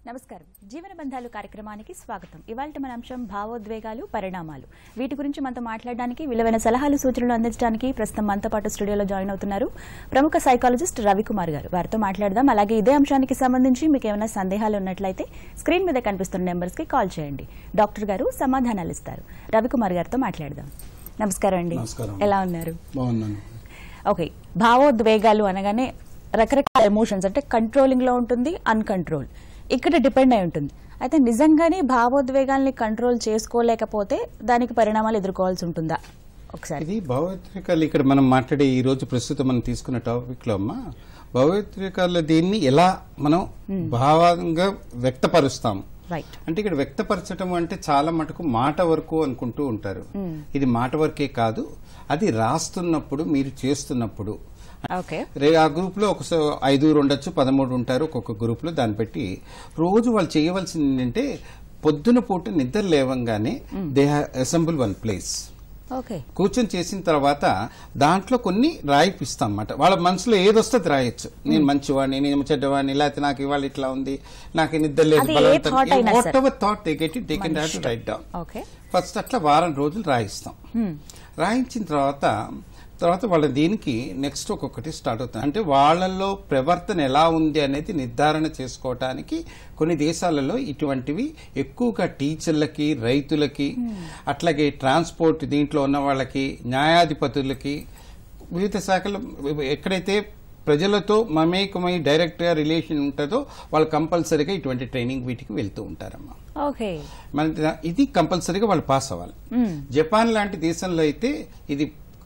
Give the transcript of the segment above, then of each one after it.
నమస్కారం జీవన బంధాలు కార్యక్రమానికి స్వాగతం ఇవాళ మన అంశం భావోద్వేగాలు పరిణామాలు వీటి గురించి మనతో మాట్లాడడానికి విలువైన సలహాలు సూచనలు అందించడానికి ప్రస్తుతం మనతో పాటు స్టూడియోలో జాయిన్ అవుతున్నారు ప్రముఖ సైకాలజిస్ట్ రవికుమార్ గారు వారితో మాట్లాడదాం అలాగే ఇదే అంశానికి సంబంధించి మీకు ఏమైనా సందేహాలు ఉన్నట్లయితే స్క్రీన్ మీద కనిపిస్తున్న నెంబర్స్ కి కాల్ చేయండి డాక్టర్ గారు సమాధానాలు ఇస్తారు రవికుమార్ గారితో మాట్లాడదాం నమస్కారం అండి నమస్కారం. ఎలా ఉన్నారు బాగున్నాను ఓకే భావోద్వేగాలు అనగానే రకరకాల ఎమోషన్స్ అంటే కంట్రోలింగ్ లో ఉంటుంది అన్కంట్రోల్ ఇక్కడ డిపెండ్ అయి ఉంటుంది అయితే నిజంగానే భావోద్వేగాల్ని కంట్రోల్ చేసుకోలేకపోతే దానికి పరిణామాలు ఎదుర్కోవాల్సి ఉంటుందా ఒకసారి ఇది భావోద్రేకాలు ఇక్కడ మనం మాట్లాడే ఈ రోజు ప్రస్తుతం మనం తీసుకున్న టాపిక్ లో అమ్మా భావోద్రేకాల దీన్ని ఎలా మనం భావంగా వ్యక్తపరుస్తాం రైట్ అంటే ఇక్కడ వ్యక్తపరచడం అంటే చాలా మటుకు మాట వరకు అనుకుంటూ ఉంటారు ఇది మాట వరకే కాదు అది రాస్తున్నప్పుడు మీరు చేస్తున్నప్పుడు ఓకే రే ఆ గ్రూప్ లో ఒక స- ఐదుగురు ఉండొచ్చు పదమూడు ఉంటారు ఒక్కొక్క గ్రూప్ లో దాన్ని బట్టి రోజు వాళ్ళు చేయవలసింది ఏంటంటే పొద్దున పూట నిద్ర లేవంగానే they assemble one place okay కూర్చొని చేసిన తర్వాత దాంట్లో కొన్ని రాయిపిస్తాం అన్నమాట వాళ్ళ మనసులో ఏదొస్తే అది రాయొచ్చు నేను మంచివాడిని నేను చెడ్డవాడిని లేకపోతే నాకు ఇవాళ ఇట్లా ఉంది నాకు నిద్ర లేదు అది ఏ thought అయినా వాట్ సరే. Ever thought they get it they can have to write down okay first అట్లా వారం రోజులు రాయిస్తాం రాయించిన తర్వాత తర్వాత వాళ్ళ దీనికి నెక్స్ట్ ఒక్కొక్కటి స్టార్ట్ అవుతుంది అంటే వాళ్ళల్లో ప్రవర్తన ఎలా ఉంది అనేది నిర్ధారణ చేసుకోవటానికి కొన్ని దేశాలలో ఇటువంటివి ఎక్కువగా టీచర్లకి రైతులకి అట్లాగే ట్రాన్స్పోర్ట్ దీంట్లో ఉన్న వాళ్ళకి న్యాయాధిపతులకి వివిధ శాఖలు ఎక్కడైతే ప్రజలతో మమేకమై డైరెక్ట్ గా రిలేషన్ ఉంటుందో వాళ్ళు కంపల్సరీగా ఇటువంటి ట్రైనింగ్ వీటికి వెళ్తూ ఉంటారమ్మా ఓకే మన ఇది కంపల్సరీగా వాళ్ళు పాస్ అవ్వాలి జపాన్ లాంటి దేశంలో అయితే ఇది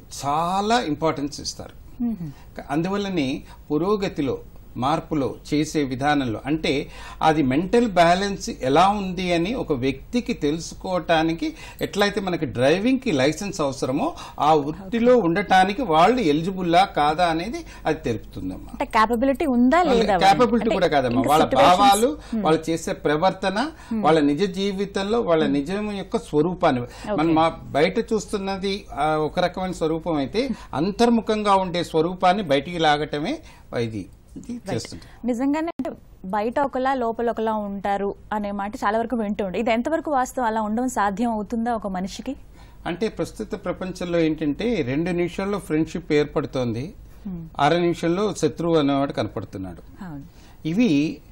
చాలా ఇంపార్టెన్స్ ఇస్తారు అందువల్లనే పురోగతిలో మార్పులో చేసే విధానంలో అంటే అది మెంటల్ బ్యాలెన్స్ ఎలా ఉంది అని ఒక వ్యక్తికి తెలుసుకోవటానికి ఎట్లయితే మనకి డ్రైవింగ్ కి లైసెన్స్ అవసరమో ఆ వృత్తిలో ఉండటానికి వాళ్ళు ఎలిజిబుల్లా కాదా అనేది అది తెలుపుతుందమ్మా అంటే క్యాపబిలిటీ ఉందా లేదా క్యాపబిలిటీ అంటే కూడా కాదమ్మా ఇంకా వాళ్ళ situations- భావాలు వాళ్ళు చేసే ప్రవర్తన వాళ్ళ నిజ జీవితంలో వాళ్ళ నిజం యొక్క స్వరూపాన్ని మనం మా బయట చూస్తున్నది ఆ, ఒక రకమైన స్వరూపం అయితే అంతర్ముఖంగా ఉండే స్వరూపాన్ని బయటికి లాగటమే ఇది ఇది చేస్తుంది నిజంగానే అంటే బయట ఒకలా లోపల ఒకలా ఉంటారు అనే మాట చాలా వరకు వింటూ ఉండే ఇది ఎంతవరకు వాస్తవం అలా ఉండడం సాధ్యం అవుతుందా ఒక మనిషికి అంటే ప్రస్తుత ప్రపంచంలో ఏంటంటే రెండు నిమిషాల్లో ఫ్రెండ్షిప్ ఏర్పడుతోంది అర నిమిషంలో శత్రువు అనేవాడు కనపడుతున్నాడు అవును ఇవి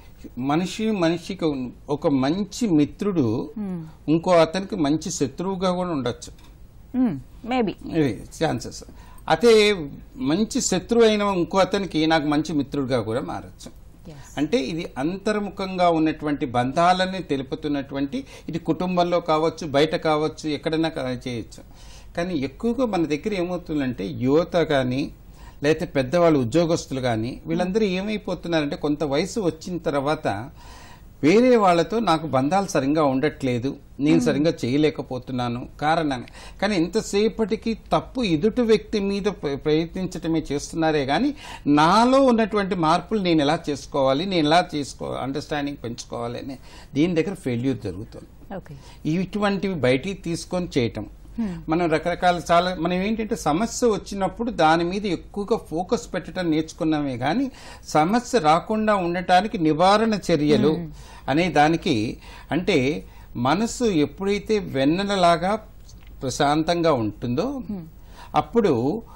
మనిషి మనిషికి ఉన్- ఒక మంచి మిత్రుడు ఇంకో అతనికి మంచి శత్రువుగా కూడా ఉండొచ్చు మేబీ ఇవి ఛాన్సెస్ అదే మంచి శత్రువు అయిన ఇంకో అతనికి నాకు మంచి మిత్రుడిగా కూడా మారచ్చు అంటే ఇది అంతర్ముఖంగా ఉన్నటువంటి బంధాలని తెలుపుతున్నటువంటి ఇది కుటుంబంలో కావచ్చు బయట కావచ్చు ఎక్కడైనా కా- చేయొచ్చు కానీ ఎక్కువగా మన దగ్గర ఏమవుతుందంటే యువత కానీ లేకపోతే పెద్దవాళ్ళు ఉద్యోగస్తులు కానీ వీళ్ళందరూ ఏమైపోతున్నారంటే కొంత వయసు వచ్చిన తర్వాత వేరే వాళ్ళతో నాకు బంధాలు సరిగ్గా ఉండట్లేదు నేను సరిగ్గా చేయలేకపోతున్నాను కారణం కానీ ఎంతసేపటికి తప్పు ఎదుటి వ్యక్తి మీద ప్ర- ప్రయత్నించటమే చేస్తున్నారే కానీ నాలో ఉన్నటువంటి మార్పులు నేను ఎలా చేసుకోవాలి నేను ఎలా చేసుకో అండర్స్టాండింగ్ పెంచుకోవాలి అని దీని దగ్గర ఫెయిల్యూర్ జరుగుతుంది ఓకే ఇటువంటివి బయటికి తీసుకొని చేయటం మనం రకరకాల చాలా మనం ఏంటంటే సమస్య వచ్చినప్పుడు దాని మీద ఎక్కువగా ఫోకస్ పెట్టడం నేర్చుకున్నామే కానీ సమస్య రాకుండా ఉండటానికి నివారణ చర్యలు అనే దానికి అంటే మనసు ఎప్పుడైతే వెన్నెలలాగా ప్రశాంతంగా ఉంటుందో అప్పుడు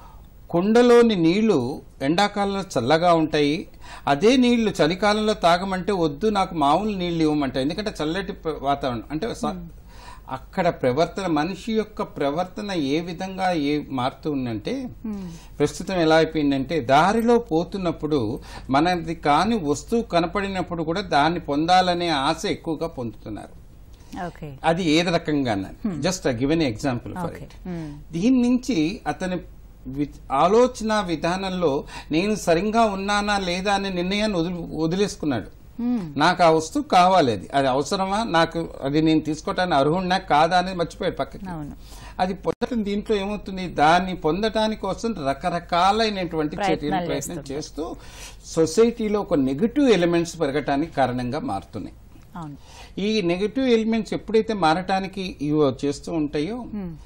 కుండలోని నీళ్లు ఎండాకాలంలో చల్లగా ఉంటాయి అదే నీళ్లు చలికాలంలో తాగమంటే వద్దు నాకు మామూలు నీళ్లు ఇవ్వమంటాయి ఎందుకంటే చల్లటి ప్ర- వాతావరణం అంటే స- అక్కడ ప్రవర్తన మనిషి యొక్క ప్రవర్తన ఏ విధంగా ఏ మారుతూ ఉందంటే ప్రస్తుతం ఎలా అయిపోయిందంటే దారిలో పోతున్నప్పుడు మనది కాని వస్తువు కనపడినప్పుడు కూడా దాన్ని పొందాలనే ఆశ ఎక్కువగా పొందుతున్నారు ఓకే అది ఏది రకంగా just given example for Okay. It దీని నుంచి అతని వి- ఆలోచన విధానంలో నేను సరిగ్గా ఉన్నానా లేదా అనే నిర్ణయాన్ని వదిలి వదిలేసుకున్నాడు నాకు ఆ వస్తువు కావాలి అది అది అవసరమా నాకు అది నేను తీసుకోవటానికి అర్హుడినా కాదా అనేది మర్చిపోయాడు పక్కకి అవును అది పొందటం దీంట్లో ఏమవుతుంది దాన్ని పొందటానికి కోసం రకరకాలైనటువంటి చర్యలు ప్రయత్నాలు ప్రయత్నం చేస్తూ సొసైటీలో ఒక నెగిటివ్ ఎలిమెంట్స్ పెరగటానికి కారణంగా మారుతున్నాయి అవును ఈ నెగటివ్ ఎలిమెంట్స్ ఎప్పుడైతే మారటానికి ఇవి చేస్తూ ఉంటాయో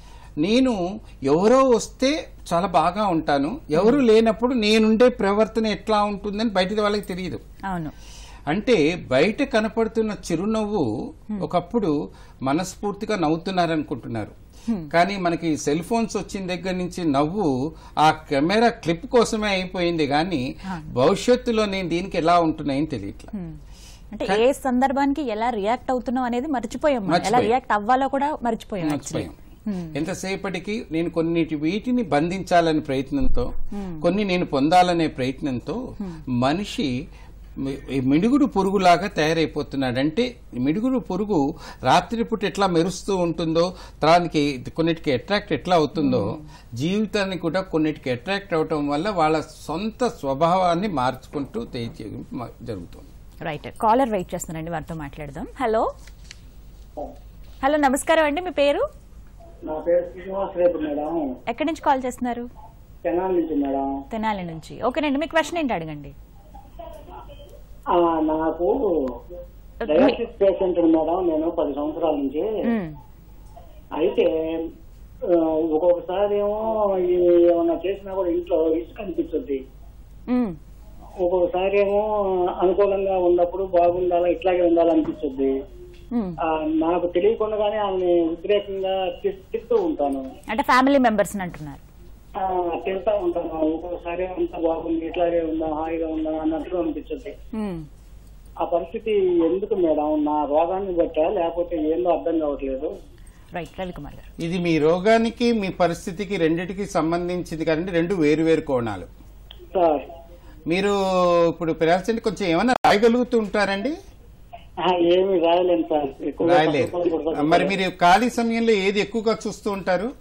నేను ఎవరో వస్తే చాలా బాగా ఉంటాను ఎవరు లేనప్పుడు నేనుండే ప్రవర్తన ఎట్లా ఉంటుందని బయట వాళ్ళకి తెలియదు అవును అంటే బయట కనపడుతున్న చిరునవ్వు ఒకప్పుడు మనస్ఫూర్తిగా నవ్వుతున్నారనుకుంటున్నారు కానీ మనకి సెల్ ఫోన్స్ వచ్చిన దగ్గర నుంచి నవ్వు ఆ కెమెరా క్లిప్ కోసమే అయిపోయింది కానీ భవిష్యత్తులో నేను దీనికి ఎలా ఉంటున్నాయని తెలియట్లా హ్మ్. అంటే ఏ సందర్భానికి ఎలా రియాక్ట్ అవుతున్నాం అనేది మర్చిపోయాం మనం. ఎలా మర్చిపోయాం. రియాక్ట్ అవ్వాలో కూడా మర్చిపోయాం actually. మర్చిపోయాం ఎంతసేపటికి నేను కొన్నిటి వీటిని బంధించాలనే ప్రయత్నంతో కొన్ని నేను పొందాలనే ప్రయత్నంతో మనిషి మి- ఈ మిడుగుడు పురుగులాగా తయారైపోతున్నాడు అంటే ఈ మిడుగుడు పురుగు రాత్రిపూట ఎట్లా మెరుస్తూ ఉంటుందో దానికి కొన్నిటికి అట్రాక్ట్ ఎట్లా అవుతుందో జీవితాన్ని కూడా కొన్నిటికి అట్రాక్ట్ అవటం వల్ల వాళ్ళ సొంత స్వభావాన్ని మార్చుకుంటూ తెచ్చి- మ- జరుగుతుంది రైట్ కాలర్ వెయిట్ చేస్తున్నారండి వారితో మాట్లాడదాం హలో హలో నమస్కారం అండి మీ పేరు నా పేరు శ్రీనివాస్ రేపు మేడం ఎక్కడి నుంచి కాల్ చేస్తున్నారు తెనాలి నుంచి మేడం తెనాలి నుంచి ఓకేనండి మీ క్వశ్చన్ ఏంటి అడగండి ఆ, నాకు డయాలసిస్ పేషెంట్ మేడం నేను పది సంవత్సరాల నుంచి మ్మ్. అయితే ఆ, ఒక్కొక్కసారి ఏమో ఈ ఏమన్నా చేసినా కూడా ఇంట్లో ఇసుక అనిపిస్తుంది మ్మ్. ఒక్కొక్కసారి ఏమో అనుకూలంగా ఉన్నప్పుడు బాగుండాలా ఇట్లాగే ఉండాలనిపిస్తుంది మ్మ్. ఆ, నాకు తెలియకుండానే ఆమె ఉద్రేకంగా తి- తిడుతూ ఉంటాను అంటే ఫ్యామిలీ మెంబర్స్ అంటున్నారు ఆ, తిడతా ఉంటాను ఒక్కొక్కసారి అంత బాగుంది ఇట్లాగే ఉందా హాయిగా ఉందా అన్నట్టుగా అనిపిస్తుంది మ్మ్. ఆ పరిస్థితి ఎందుకు మేడం నా రోగాన్ని బట్టా లేకపోతే ఏందో అర్థం కావట్లేదు రైట్ రవికుమార్ గారు ఇది మీ రోగానికి మీ పరిస్థితికి రెండిటికి సంబంధించింది కదండి రెండు వేరు వేరు కోణాలు సార్ మీరు ఇప్పుడు పెరాల్సింది కొంచెం ఏమైనా రాయగలుగుతూ ఉంటారండి ఆ, ఏమీ రాయలేను సార్ ఎక్కువగా రాయలేరు పక్కన కూడా మరి మీరు ఖాళీ సమయంలో ఏది ఎక్కువగా చూస్తూ ఉంటారు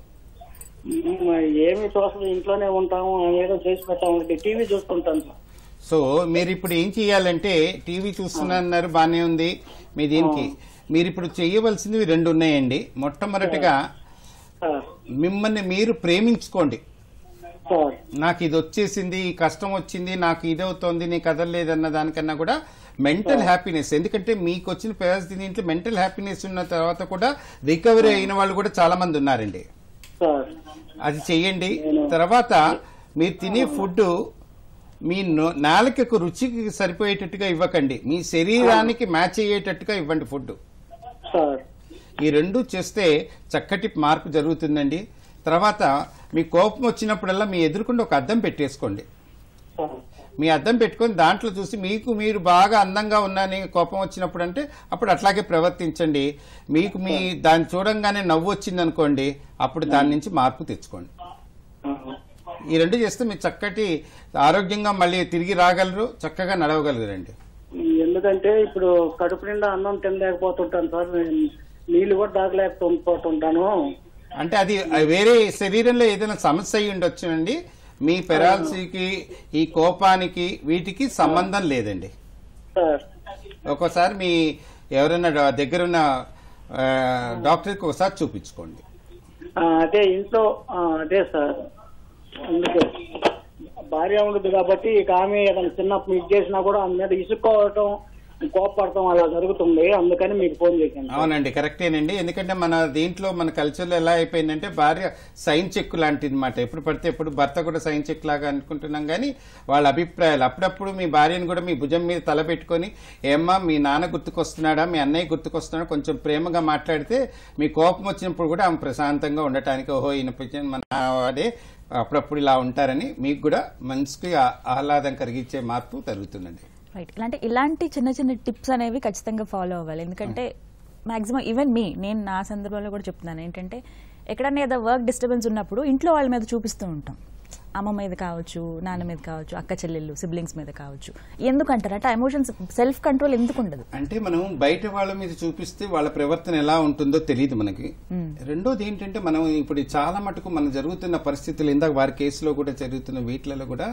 మ్మ్, ఏమీ తోసలు ఇంట్లోనే ఉంటాము ఏదో చేసి పెట్టాము టీవీ చూస్తుంటాను సార్ సో మీరు ఇప్పుడు ఏం చేయాలంటే టీవీ చూస్తున్నారు బానే ఉంది మీ దీనికి మీరు ఇప్పుడు చేయవలసినవి రెండు ఉన్నాయండి మొట్టమొదటిగా సార్ మిమ్మల్ని మీరు ప్రేమించుకోండి సార్ నాకు ఇది వచ్చేసింది ఈ కష్టం వచ్చింది నాకు ఇది అవుతోంది నీ కదలలేదన్న దానికన్నా కూడా మెంటల్ హ్యాపీనెస్ ఎందుకంటే మీకు వచ్చిన పరిస్థితి దీంట్లో మెంటల్ హ్యాపీనెస్ ఉన్న తర్వాత కూడా రికవరీ అయిన వాళ్ళు కూడా చాలా మంది ఉన్నారండి సార్ అది చెయ్యండి తర్వాత మీరు తినే ఫుడ్ మీ నో- నాలుకకు రుచికి సరిపోయేటట్టుగా ఇవ్వకండి మీ శరీరానికి మ్యాచ్ అయ్యేటట్టుగా ఇవ్వండి ఫుడ్ సార్ ఈ రెండు చేస్తే చక్కటి మార్పు జరుగుతుందండి తర్వాత మీ కోపం వచ్చినప్పుడల్లా మీ ఎదురుకుండా ఒక అద్దం పెట్టేసుకోండి సార్ మీ అద్దం పెట్టుకొని దాంట్లో చూసి మీకు మీరు బాగా అందంగా ఉన్నారని కోపం వచ్చినప్పుడు అంటే అప్పుడు అట్లాగే ప్రవర్తించండి మీకు మీ దాన్ని చూడంగానే నవ్వు వచ్చింది అనుకోండి అప్పుడు దాని నుంచి మార్పు తెచ్చుకోండి ఆ, ఈ రెండు చేస్తే మీరు చక్కటి ఆరోగ్యంగా మళ్ళీ తిరిగి రాగలరు చక్కగా నడవగలరండి ఎందుకంటే ఇప్పుడు కడుపు నిండా అన్నం తినలేకపోతుంటాను సార్ నేను నీళ్లు కూడా తాగలేకపోతుంటాను అంటే అది వేరే శరీరంలో ఏదైనా సమస్య అయి ఉండొచ్చునండి మీ పెరాలసీకి ఈ కోపానికి వీటికి సంబంధం లేదండి సార్ ఒక్కోసారి మీ ఎవరైనా డా- దగ్గరున్న ఆ, డాక్టర్కి ఒకసారి చూపించుకోండి ఆ, అదే ఇంట్లో ఆ, అదే సార్ అందుకే భార్య ఉండదు కాబట్టి ఇక ఆమె ఏదైనా చిన్న ఇది చేసినా కూడా ఆమె మీద ఇసుక్కోవటం కోపడటం అలా జరుగుతుంది అందుకని మీకు ఫోన్ చేశాను సార్. అవునండి కరెక్టేనండి ఎందుకంటే మన దీంట్లో మన కల్చర్లో ఎలా అయిపోయిందంటే భార్య సైన్ చెక్ లాంటిది అనమాట ఎప్పుడు పడితే ఎప్పుడు భర్త కూడా సైన్ చెక్ లాగా అనుకుంటున్నాం కానీ వాళ్ళ అభిప్రాయాలు అప్పుడప్పుడు మీ భార్యను కూడా మీ భుజం మీద తల పెట్టుకొని ఏమ్మా మీ నాన్న గుర్తుకొస్తున్నాడా మీ అన్నయ్య గుర్తుకొస్తున్నాడా కొంచెం ప్రేమగా మాట్లాడితే మీ కోపం వచ్చినప్పుడు కూడా ఆమె ప్రశాంతంగా ఉండటానికి ఓహో ఈయన పిచ్చి- మన వాడే అప్పుడప్పుడు ఇలా ఉంటారని మీకు కూడా మనసుకి ఆ- ఆహ్లాదం కలిగించే మార్పు జరుగుతుందండి రైట్ ఇలాంటి ఇలాంటి చిన్న చిన్న టిప్స్ అనేవి ఖచ్చితంగా ఫాలో అవ్వాలి ఎందుకంటే మాక్సిమం ఈవెన్ మీ నేను నా సందర్భంలో కూడా చెప్తున్నాను ఏంటంటే ఎక్కడన్నా ఏదో వర్క్ డిస్టర్బెన్స్ ఉన్నప్పుడు ఇంట్లో వాళ్ళ మీద చూపిస్తూ ఉంటాం అమ్మ మీద కావచ్చు నాన్న మీద కావచ్చు అక్క చెల్లెళ్ళు సిబ్లింగ్స్ మీద కావచ్చు ఎందుకంటారు అంటే ఎమోషన్స్ సెల్ఫ్ కంట్రోల్ ఎందుకు ఉండదు అంటే మనం బయట వాళ్ళ మీద చూపిస్తే వాళ్ళ ప్రవర్తన ఎలా ఉంటుందో తెలియదు మనకి రెండోది ఏంటంటే మనం ఇప్పుడు చాలా మటుకు మన జరుగుతున్న పరిస్థితులు ఇందాక వారి కేసులో కూడా జరుగుతున్న వీటిలలో కూడా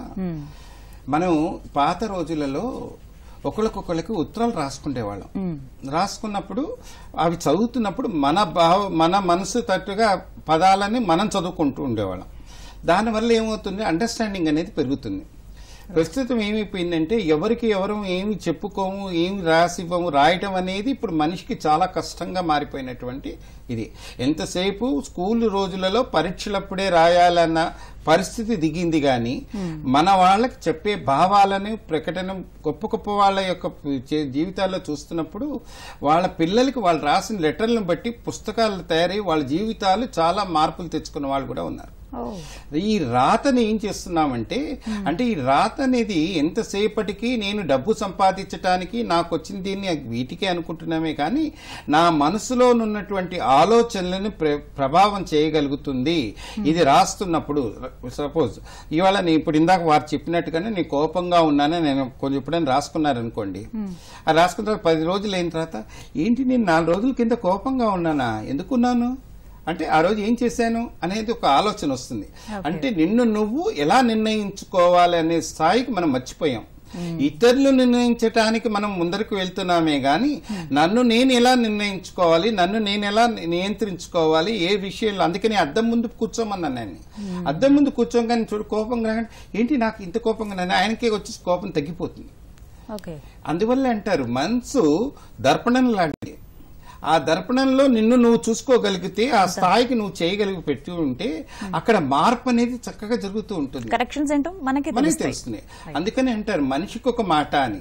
మనం పాత రోజులలో ఒకళ్ళకొకళ్ళకి ఉత్తరాలు రాసుకునేవాళ్ళం రాసుకున్నప్పుడు అవి చదువుతున్నప్పుడు మన భావ మన మనసు తట్టుగా పదాలని మనం చదువుకుంటూ ఉండేవాళ్ళం దానివల్ల ఏమవుతుంది అండర్స్టాండింగ్ అనేది పెరుగుతుంది ప్రస్తుతం ఏమైపోయిందంటే ఎవరికి ఎవరు ఏమి చెప్పుకోము ఏమి రాసివ్వము రాయటం అనేది ఇప్పుడు మనిషికి చాలా కష్టంగా మారిపోయినటువంటి ఇది ఎంతసేపు స్కూల్ రోజులలో పరీక్షలప్పుడే రాయాలన్న పరిస్థితి దిగింది కానీ మన వాళ్ళకి చెప్పే భావాలను ప్రకటన గొప్ప గొప్ప వాళ్ళ యొక్క చే- జీవితాల్లో చూస్తున్నప్పుడు వాళ్ళ పిల్లలకి వాళ్ళు రాసిన లెటర్లను బట్టి పుస్తకాలు తయారై వాళ్ళ జీవితాలు చాలా మార్పులు తెచ్చుకున్న వాళ్ళు కూడా ఉన్నారు ఓ ఈ రాతని ఏం చేస్తున్నామంటే అంటే ఈ రాత అనేది ఎంతసేపటికి నేను డబ్బు సంపాదించటానికి నాకు వచ్చిన దీన్ని వీటికే అనుకుంటున్నామే కానీ నా మనసులో ఉన్నటువంటి ఆలోచనలను ప్ర- ప్రభావం చేయగలుగుతుంది ఇది రాస్తున్నప్పుడు సపోజ్ ఇవాళ నేను ఇప్పుడు ఇందాక వారు చెప్పినట్టుగానే నేను కోపంగా ఉన్నాను నేను కొంచెం ఎప్పుడైనా రాసుకున్నారనుకోండి ఆ రాసుకున్న తర్వాత పది రోజులు అయిన తర్వాత ఏంటి నేను నాలుగు రోజుల కింద కోపంగా ఉన్నానా ఎందుకున్నాను అంటే ఆ రోజు ఏం చేశాను అనేది ఒక ఆలోచన వస్తుంది అంటే నిన్ను నువ్వు ఎలా నిర్ణయించుకోవాలి అనే స్థాయికి మనం మర్చిపోయాం ఇతరులు నిర్ణయించటానికి మనం ముందరకు వెళ్తున్నామే గాని నన్ను నేను ఎలా నిర్ణయించుకోవాలి నన్ను నేను ఎలా నియంత్రించుకోవాలి ఏ విషయంలో అందుకని అద్దం ముందు కూర్చోమన్నాను నేను అద్దం ముందు కూర్చోగానే చూడు కోపంగా రాగానే, ఏంటి నాకు ఇంత కోపంగా ఉన్నాను?" ఆయనకే వచ్చి కోపం తగ్గిపోతుంది ఓకే అందువల్ల అంటారు మనసు దర్పణం లాంటిది ఆ దర్పణంలో నిన్ను నువ్వు చూసుకోగలిగితే ఆ స్థాయికి నువ్వు చేయగలిగి పెట్టి ఉంటే అక్కడ మార్పు అనేది చక్కగా జరుగుతూ ఉంటుంది కరెక్షన్స్ ఏంటో మనకి మనకి తెలుస్తాయి తెలుస్తుంది అందుకని అంటారు మనిషికి ఒక మాట అని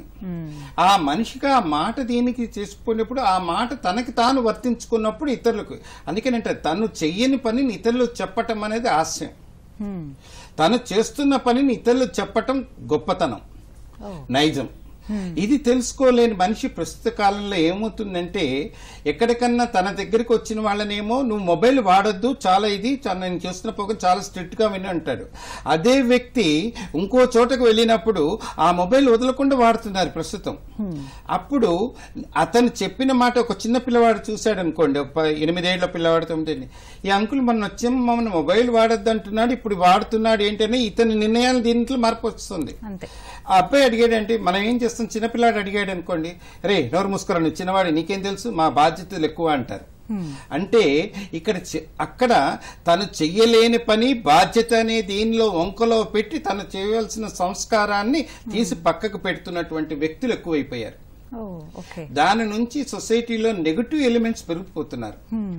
ఆ మనిషికి ఆ మాట దీనికి చేసుకునేప్పుడు ఆ మాట తనకి తాను వర్తించుకున్నప్పుడు ఇతరులకు అందుకని అంటారు తను చెయ్యని పనిని ఇతరులు చెప్పటం అనేది హాస్యం Hmm. తను చేస్తున్న పనిని ఇతరులు చెప్పటం గొప్పతనం ఓ నైజం ఇది తెలుసుకోలేని మనిషి ప్రస్తుత కాలంలో ఏమవుతుందంటే ఎక్కడికన్నా తన దగ్గరికి వచ్చిన వాళ్ళనేమో నువ్వు మొబైల్ వాడొద్దు చాలా ఇది చా- నేను చేస్తున్న పోక చాలా స్ట్రిక్ట్ గా విని అంటాడు అదే వ్యక్తి ఇంకో చోటకు వెళ్ళినప్పుడు ఆ మొబైల్ వదలకుండా వాడుతున్నారు ప్రస్తుతం అప్పుడు అతను చెప్పిన మాట ఒక చిన్న పిల్లవాడు చూశాడు అనుకోండి ఒక ప- ఎనిమిదేళ్ల పిల్లవాడు తొమ్మిది ఈ అంకుల్ మన వచ్చాం మమ్మల్ని మొబైల్ వాడొద్దు అంటున్నాడు ఇప్పుడు వాడుతున్నాడు ఏంటనే ఇతని నిర్ణయాలు దీంట్లో మార్పు వస్తుంది అంతే ఆ అబ్బాయి అడిగాడంటే మనం ఏం చేస్తాం చిన్నపిల్లాడు అడిగాడు అనుకోండి రే నోరు మూసుకోరండి చిన్నవాడు నీకేం తెలుసు మా బాధ్యతలు ఎక్కువ అంటారు అంటే ఇక్కడ చె- అక్కడ తను చెయ్యలేని పని బాధ్యత అనే దీనిలో వంకలో పెట్టి తను చేయవలసిన సంస్కారాన్ని తీసి పక్కకు పెడుతున్నటువంటి వ్యక్తులు ఎక్కువైపోయారు ఓ ఓకే దాని నుంచి సొసైటీలో నెగటివ్ ఎలిమెంట్స్ పెరిగిపోతున్నారు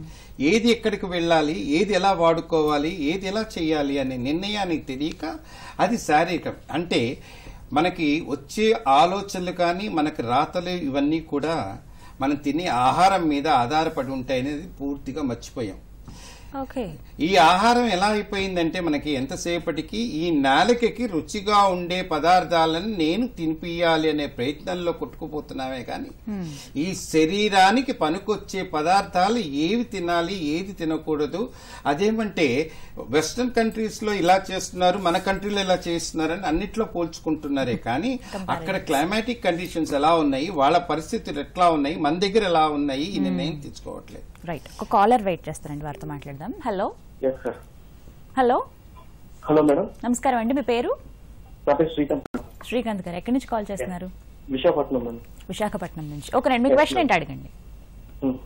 ఏది ఎక్కడికి వెళ్ళాలి ఏది ఎలా వాడుకోవాలి ఏది ఎలా చేయాలి అనే నిర్ణయానికి తెలియక అది శారీరకం అంటే మనకి వచ్చే ఆలోచనలు కానీ మనకి రాతలు ఇవన్నీ కూడా మనం తినే ఆహారం మీద ఆధారపడి ఉంటాయి అనేది పూర్తిగా మర్చిపోయాం ఓకే ఈ ఆహారం ఎలా అయిపోయిందంటే మనకి ఎంతసేపటికి ఈ నాలికకి రుచిగా ఉండే పదార్థాలను నేను తినిపియాలి అనే ప్రయత్నంలో కొట్టుకుపోతున్నామే కానీ ఈ శరీరానికి పనికొచ్చే పదార్థాలు ఏవి తినాలి ఏది తినకూడదు అదేమంటే వెస్ట్రన్ కంట్రీస్ లో ఇలా చేస్తున్నారు మన కంట్రీలో ఇలా చేస్తున్నారని అన్నిట్లో పోల్చుకుంటున్నారే కానీ అక్కడ క్లైమాటిక్ కండిషన్స్ ఎలా ఉన్నాయి వాళ్ళ పరిస్థితులు ఎట్లా ఉన్నాయి మన దగ్గర ఎలా ఉన్నాయి ఈ నిర్ణయం తీసుకోవట్లేదు రైట్ ఒక కాలర్ వెయిట్ చేస్తారండి వారితో మాట్లాడదాం hello yes sir hello hello madam నమస్కారం అండి మీ పేరు నా పేరు శ్రీకాంత్ శ్రీకాంత్ గారు ఎక్కడి నుంచి కాల్ చేస్తున్నారు విశాఖపట్నం మేడం విశాఖపట్నం నుంచి ఒక రెండు మీ క్వశ్చన్ ఏంటి అడగండి Hmm.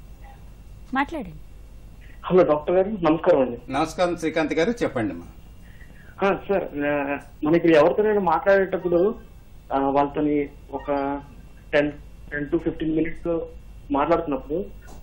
మాట్లాడండి హలో డాక్టర్ గారు నమస్కారం అండి నమస్కారం శ్రీకాంత్ గారు చెప్పండి అమ్మా ఆ, సార్ ఆ, మనకి ఎవరితోనైనా మాట్లాడేటప్పుడు ఆ, వాళ్ళతోని ఒక ten ten to fifteen minutes మాట్లాడుతున్నప్పుడు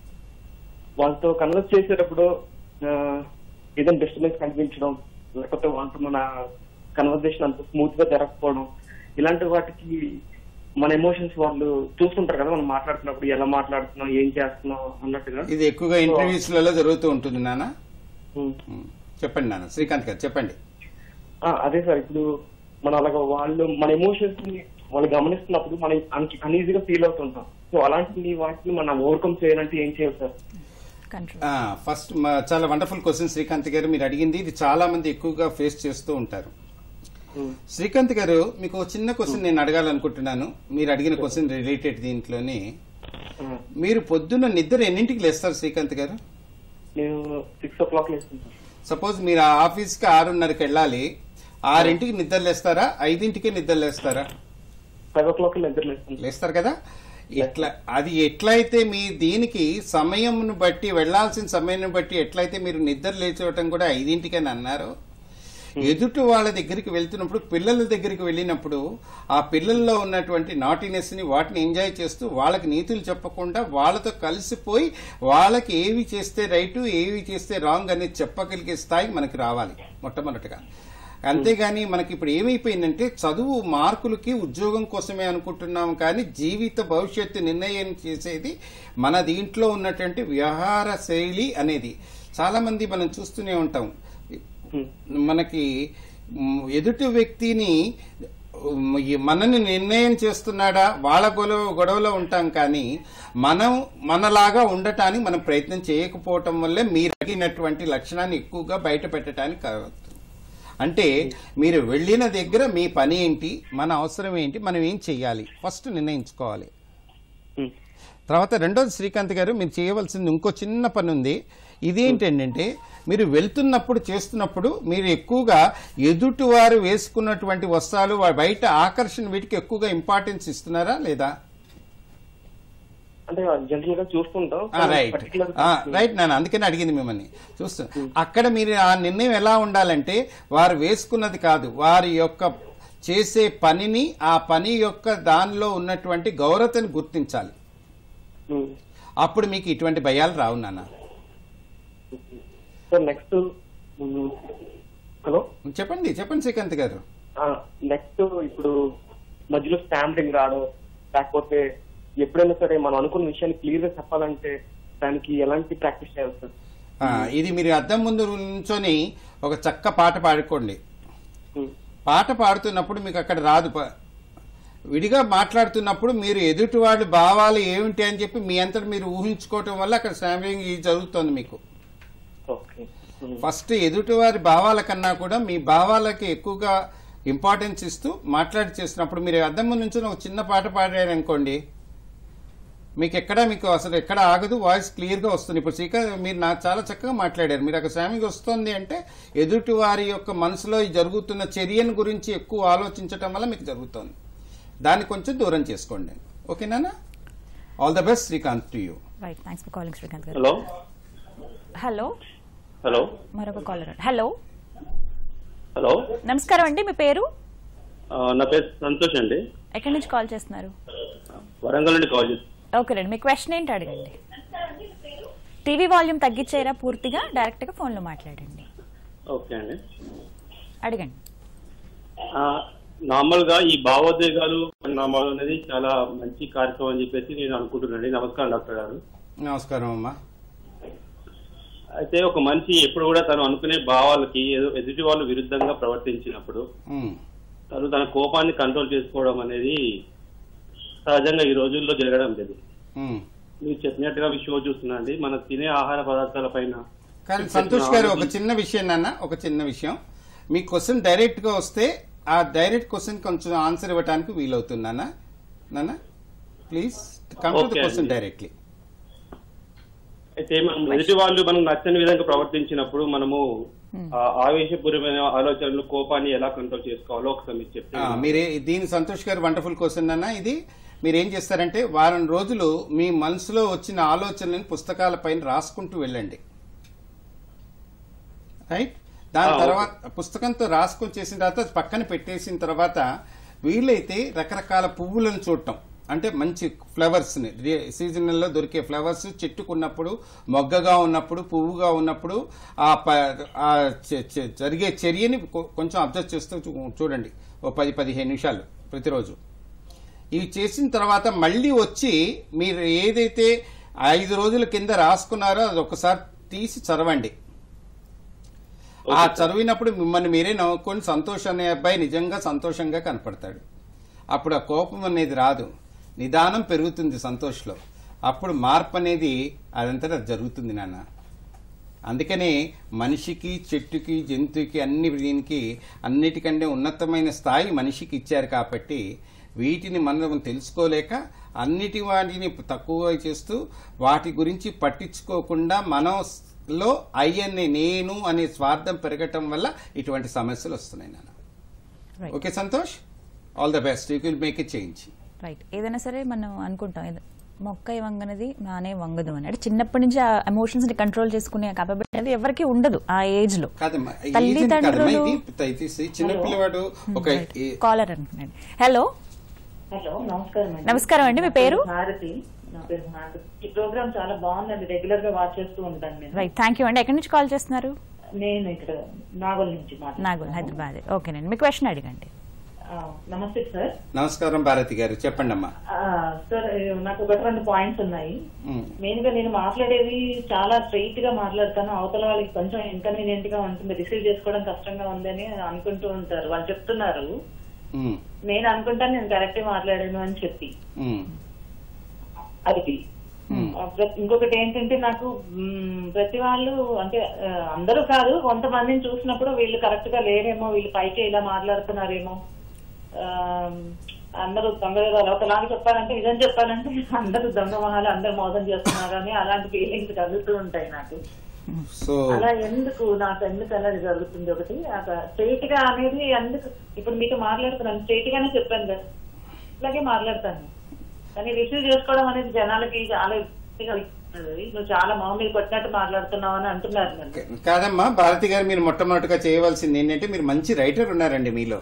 వాళ్ళతో కన్వర్స్ చేసేటప్పుడు ఆ, ఏదైనా డిస్టర్బెన్స్ కనిపించడం లేకపోతే వాళ్ళతో మన కన్వర్జేషన్ అంత స్మూత్ గా జరగకపోవడం ఇలాంటి వాటికి మన ఎమోషన్స్ వాళ్ళు చూస్తుంటారు కదా మనం మాట్లాడుతున్నప్పుడు ఎలా మాట్లాడుతున్నాం ఏం చేస్తున్నాం అన్నట్టుగా ఇది ఎక్కువగా ఇంటర్వ్యూస్ లలో జరుగుతూ ఉంటుంది నాన్న ఉమ్. ఉమ్, చెప్పండి నాన్న శ్రీకాంత్ గారు చెప్పండి ఆ, అదే సార్ ఇప్పుడు మన అలాగా వాళ్ళు మన ఎమోషన్స్ ని వాళ్ళు గమనిస్తున్నప్పుడు మనం అన్ఈజీగా ఫీల్ అవుతుంటాం సో అలాంటి వాటిని మనం ఓవర్కమ్ చేయాలంటే ఏం చేయాలి సార్ కంట్రోల్ ఫస్ట్ చాలా వండర్ఫుల్ క్వశ్చన్ శ్రీకాంత్ గారు మీరు అడిగింది ఇది చాలా మంది ఎక్కువగా ఫేస్ చేస్తూ ఉంటారు ఉమ్. శ్రీకాంత్ గారు మీకు ఒక చిన్న క్వశ్చన్ నేను అడగాలనుకుంటున్నాను మీరు అడిగిన క్వశ్చన్ రిలేటెడ్ దీంట్లోనే ఆ, మీరు పొద్దున్న నిద్ర ఎన్నింటికి లేస్తారు శ్రీకాంత్ గారు నేను సిక్స్ ఓ క్లాక్ వేస్తాను సార్ సపోజ్ మీరు ఆ ఆఫీస్కి ఆరున్నరకి వెళ్ళాలి ఆరింటికి నిద్ర లేస్తారా ఐదింటికి నిద్ర లేస్తారా ఫైవ్ ఓ క్లాక్ నిద్ర లేస్తాను లేస్తారు కదా ఎట్లా అది ఎట్లయితే మీ దీనికి సమయంను బట్టి వెళ్లాల్సిన సమయాన్ని బట్టి ఎట్లయితే మీరు నిద్ర లేచవటం కూడా ఐదింటికని అన్నారు ఎదుటి వాళ్ళ దగ్గరికి వెళ్తున్నప్పుడు పిల్లల దగ్గరికి వెళ్ళినప్పుడు ఆ పిల్లల్లో ఉన్నటువంటి నాటినెస్ ని వాటిని ఎంజాయ్ చేస్తూ వాళ్ళకి నీతులు చెప్పకుండా వాళ్ళతో కలిసిపోయి వాళ్ళకి ఏవి చేస్తే రైట్ ఏవి చేస్తే రాంగ్ అనేది చెప్పగలిగే స్థాయి మనకి రావాలి మొట్టమొదటిగా అంతేగాని మనకి ఇప్పుడు ఏమైపోయిందంటే చదువు మార్కులకి ఉద్యోగం కోసమే అనుకుంటున్నాం కానీ జీవిత భవిష్యత్తు నిర్ణయం చేసేది మన దీంట్లో ఉన్నటువంటి వ్యవహార శైలి అనేది చాలా మంది మనం చూస్తూనే ఉంటాం మనకి మ్, ఎదుటి వ్యక్తిని మ్, ఈ మనని నిర్ణయం చేస్తున్నాడా వాళ్ళ గొడవ గొడవలో ఉంటాం కానీ మనం మనలాగా ఉండటానికి మనం ప్రయత్నం చేయకపోవటం వల్లే మీరు అడిగినటువంటి లక్షణాన్ని ఎక్కువగా బయట పెట్టడానికి కావచ్చు అంటే మీరు వెళ్ళిన దగ్గర మీ పని ఏంటి మన అవసరం ఏంటి మనం ఏం చెయ్యాలి ఫస్ట్ నిర్ణయించుకోవాలి ఉమ్. తర్వాత రెండోది శ్రీకాంత్ గారు మీరు చేయవలసింది ఇంకో చిన్న పని ఉంది ఇదేంటంటే మీరు వెళ్తున్నప్పుడు చేస్తున్నప్పుడు మీరు ఎక్కువగా ఎదుటివారు వేసుకున్నటువంటి వస్త్రాలు వా- బయట ఆకర్షణ వీటికి ఎక్కువగా ఇంపార్టెన్స్ ఇస్తున్నారా లేదా అంటే జనరల్ గా చూస్తుంటాం ఆ, రైట్ పర్టికులర్ ఆ, రైట్ నాన్న అందుకని అడిగింది మిమ్మల్ని చూస్తూ అక్కడ మీరు ఆ నిర్ణయం ఎలా ఉండాలంటే వారు వేసుకున్నది కాదు వారి యొక్క చేసే పనిని ఆ పని యొక్క దానిలో ఉన్నటువంటి గౌరవతని గుర్తించాలి అప్పుడు మీకు ఇటువంటి భయాలు రావు నాన్న సార్ నెక్స్ట్ హలో చెప్పండి చెప్పండి శ్రీకాంత్ గారు నెక్స్ట్ ఇప్పుడు మధ్యలో స్టాంపింగ్ రావడం లేకపోతే ఎప్పుడైనా సరే మనం అనుకున్న విషయాన్ని క్లియర్ గా చెప్పాలంటే దానికి ఎలాంటి ప్రాక్టీస్ చేయాలి సార్ ఆ, ఇది మీరు అద్దం ముందు నుంచొని ఒక చక్క పాట పాడుకోండి ఉమ్. పాట పాడుతున్నప్పుడు మీకు అక్కడ రాదు ప- విడిగా మాట్లాడుతున్నప్పుడు మీరు ఎదుటి వాళ్ళ భావాలు ఏమిటి అని చెప్పి మీ అంతటి మీరు ఊహించుకోవటం వల్ల అక్కడ స్టాంపింగ్ జరుగుతుంది మీకు ఓకే ఉమ్. ఫస్ట్ ఎదుటివారి భావాల కన్నా కూడా మీ భావాలకి ఎక్కువగా ఇంపార్టెన్స్ ఇస్తూ మాట్లాడి చేస్తున్నప్పుడు మీరు అద్దం ముందు నుంచి ఒక చిన్న పాట పాడారనుకోండి మీకు ఎక్కడ మీకు అసలు ఎక్కడ ఆగదు వాయిస్ క్లియర్ గా వస్తుంది ఇప్పుడు శ్రీకాంత్ మీరు నాకు చాలా చక్కగా మాట్లాడారు మీరు అక్కడ స్వామికి వస్తుంది అంటే ఎదుటి వారి యొక్క మనసులో ఈ జరుగుతున్న చర్యను గురించి ఎక్కువ ఆలోచించటం వల్ల మీకు జరుగుతుంది దాన్ని కొంచెం దూరం చేసుకోండి ఓకేనా all the best Srikanth to you right thanks for calling Srikanth గారు హలో హలో హలో మరొక కాలర్ హలో హలో నమస్కారం అండి మీ పేరు ఆ, నా పేరు సంతోష్ అండి ఎక్కడి నుంచి కాల్ చేస్తున్నారు వరంగల్ నుండి కాల్ చేస్తాను ఓకేనండి మీ క్వశ్చన్ ఏంటి అడగండి టీవీ వాల్యూమ్ తగ్గించేరా పూర్తిగా డైరెక్ట్గా ఫోన్లో మాట్లాడండి ఓకే అండి అడగండి ఆ, నార్మల్ గా ఈ భావోద్వేగాలు పరిణామాలు అనేది చాలా మంచి కార్యక్రమం అని చెప్పేసి నేను అనుకుంటున్నాను నమస్కారం డాక్టర్ గారు నమస్కారం అమ్మా అయితే ఒక మనిషి ఎప్పుడు కూడా తను అనుకునే భావాలకి ఏదో ఎదుటి వాళ్ళు విరుద్ధంగా ప్రవర్తించినప్పుడు ఉమ్. తను తన కోపాన్ని కంట్రోల్ చేసుకోవడం అనేది సహజంగా ఈ రోజుల్లో జరగడం లేదు ఉమ్. మీరు చెప్పినట్టుగా విషయం చూస్తున్నా అండి మనం తినే ఆహార పదార్థాల పైన కానీ సంతోష్ గారు ఒక చిన్న విషయం నాన్న ఒక చిన్న విషయం మీ క్వశ్చన్ డైరెక్ట్ గా వస్తే ఆ డైరెక్ట్ క్వశ్చన్ కొంచెం ఆన్సర్ ఇవ్వడానికి వీలవుతుంది నాన్న నాన్న please come to the Okay question అండి. డైరెక్ట్లీ అయితే మనం ఎదుటి వాళ్ళు మనం నచ్చని విధంగా ప్రవర్తించినప్పుడు మనము ఆ ఆవేశపూర్వమైన ఆలోచనలు కోపాన్ని ఎలా కంట్రోల్ చేసుకోవాలో ఒకసారి మీరు చెప్తే మీరే దీని సంతోష్ గారు వండర్ఫుల్ క్వశ్చన్ అన్న ఇది మీరు ఏం చేస్తారంటే వారం రోజులు మీ మనసులో వచ్చిన ఆలోచనలను పుస్తకాల పైన రాసుకుంటూ వెళ్ళండి రైట్ దాని ఆ, తర్వాత పుస్తకంతో రాసుకొని చేసిన తర్వాత అది పక్కన పెట్టేసిన తర్వాత వీలైతే రకరకాల పువ్వులను చూడటం అంటే మంచి ఫ్లవర్స్ ని సీజనల్ లో దొరికే ఫ్లవర్స్ చెట్టుకున్నప్పుడు మొగ్గగా ఉన్నప్పుడు పువ్వుగా ఉన్నప్పుడు ఆ ప- ఆ చె- చె- జరిగే చర్యని కొ- కొంచెం అబ్జర్వ్ చేస్తూ చూ- చూడండి ఓ పది పదిహేను నిమిషాలు ప్రతిరోజు ఇవి చేసిన తర్వాత మళ్ళీ వచ్చి మీరు ఏదైతే ఐదు రోజుల కింద రాసుకున్నారో అది ఒకసారి తీసి చదవండి ఆ చదివినప్పుడు మిమ్మల్ని మీరే నవ్వుకొని సంతోష్ అనే అబ్బాయి నిజంగా సంతోషంగా కనపడతాడు అప్పుడు ఆ కోపం అనేది రాదు నిదానం పెరుగుతుంది సంతోష్లో అప్పుడు మార్పు అనేది అదంతటా అది జరుగుతుంది నాన్న అందుకనే మనిషికి చెట్టుకి జంతువుకి అన్ని దీనికి అన్నిటికంటే ఉన్నతమైన స్థాయి మనిషికి ఇచ్చారు కాబట్టి వీటిని మనం తెలుసుకోలేక అన్నిటి వాటిని తక్కువ చేస్తూ వాటి గురించి పట్టించుకోకుండా మనలో అయ్యని నేను అనే స్వార్థం పెరగటం వల్ల ఇటువంటి సమస్యలు వస్తున్నాయి నాన్న right okay Santosh all the best you will make a change right ఏదైనా సరే మనం అనుకుంటాం ఏద- మొక్క వంగనది మానే వంగదు అని అంటే చిన్నప్పటి నుంచి ఆ ఎమోషన్స్ ని కంట్రోల్ చేసుకునే capability అనేది ఎవరికి ఉండదు ఆ ఏజ్ లో కాదమ్మా ఈ ఏజ్ అని కాదమ్మా తల్లిదండ్రులు ఇది దయచేసి చిన్న పిల్లవాడు ఒక ఈ- కాలర్ అనుకున్నాను హలో హలో నమస్కారం అండి నమస్కారం అండి మీ పేరు భారతి నా పేరు భారతి ఈ ప్రోగ్రామ్ చాలా బాగుందండి రెగ్యులర్ గా వాచ్ చేస్తూ ఉంటాను నేను రైట్ థ్యాంక్ యూ అండి ఎక్కడి నుంచి కాల్ చేస్తున్నారు నేను ఇక్కడ నాగోల్ నుంచి మాట్లాడుతున్నాను నాగోల్ హైదరాబాద్ ఓకేనండి మీ క్వశ్చన్ అడగండి ఆ, నమస్తే సార్ నమస్కారం భారతి గారు చెప్పండి అమ్మా ఆ, సార్ ఏ, నాకు ఒకటి రెండు పాయింట్స్ ఉన్నాయి ఉమ్. మెయిన్ గా నేను మాట్లాడేది చాలా స్ట్రైట్ గా మాట్లాడతాను అవతల వాళ్ళకి కొంచెం ఇన్కన్వీనియంట్ గా ఉంటుంది రిసీవ్ చేసుకోవడం కష్టంగా ఉందని అనుకుంటూ ఉంటారు వాళ్ళు చెప్తున్నారు ఉమ్. నేను అనుకుంటాను నేను కరెక్టే మాట్లాడాను అని చెప్పి ఉమ్. అది ఆ, ప్ర- ఇంకొకటి ఏంటంటే నాకు మ్, ప్రతి వాళ్ళు అంటే ఆ, అందరూ కాదు కొంతమందిని చూసినప్పుడు వీళ్ళు కరెక్ట్ గా లేరేమో వీళ్ళు పైకి ఇలా మాట్లాడుతున్నారేమో ఆ, అందరూ దొంగ ఒకలాగా చెప్పాలంటే నిజం చెప్పాలంటే అందరూ దొంగ మొహాలు అందరూ మోసం చేస్తున్నారు అని అలాంటి ఫీలింగ్స్ కలుగుతూ ఉంటాయి నాకు సో అలా ఎందుకు నాకు ఎందుకు అలా జరుగుతుంది ఒకటి స్ట్రైట్ గా అనేది ఎందుకు ఇప్పుడు మీతో మాట్లాడుతున్నాను స్ట్రైట్ గానే చెప్పాను కదా ఇట్లాగే మాట్లాడతాను కానీ రిసీవ్ చేసుకోవడం అనేది జనాలకి చాలా ఇబ్బంది కలుగుతుంది. నువ్వు చాలా మొహం మీద కొట్టినట్టు మాట్లాడుతున్నావు అని అంటున్నారు నన్ను కాదమ్మా భారతి గారు మీరు మొట్టమొదటిగా చేయవలసింది ఏంటంటే మీరు మంచి రైటర్ ఉన్నారండి మీలో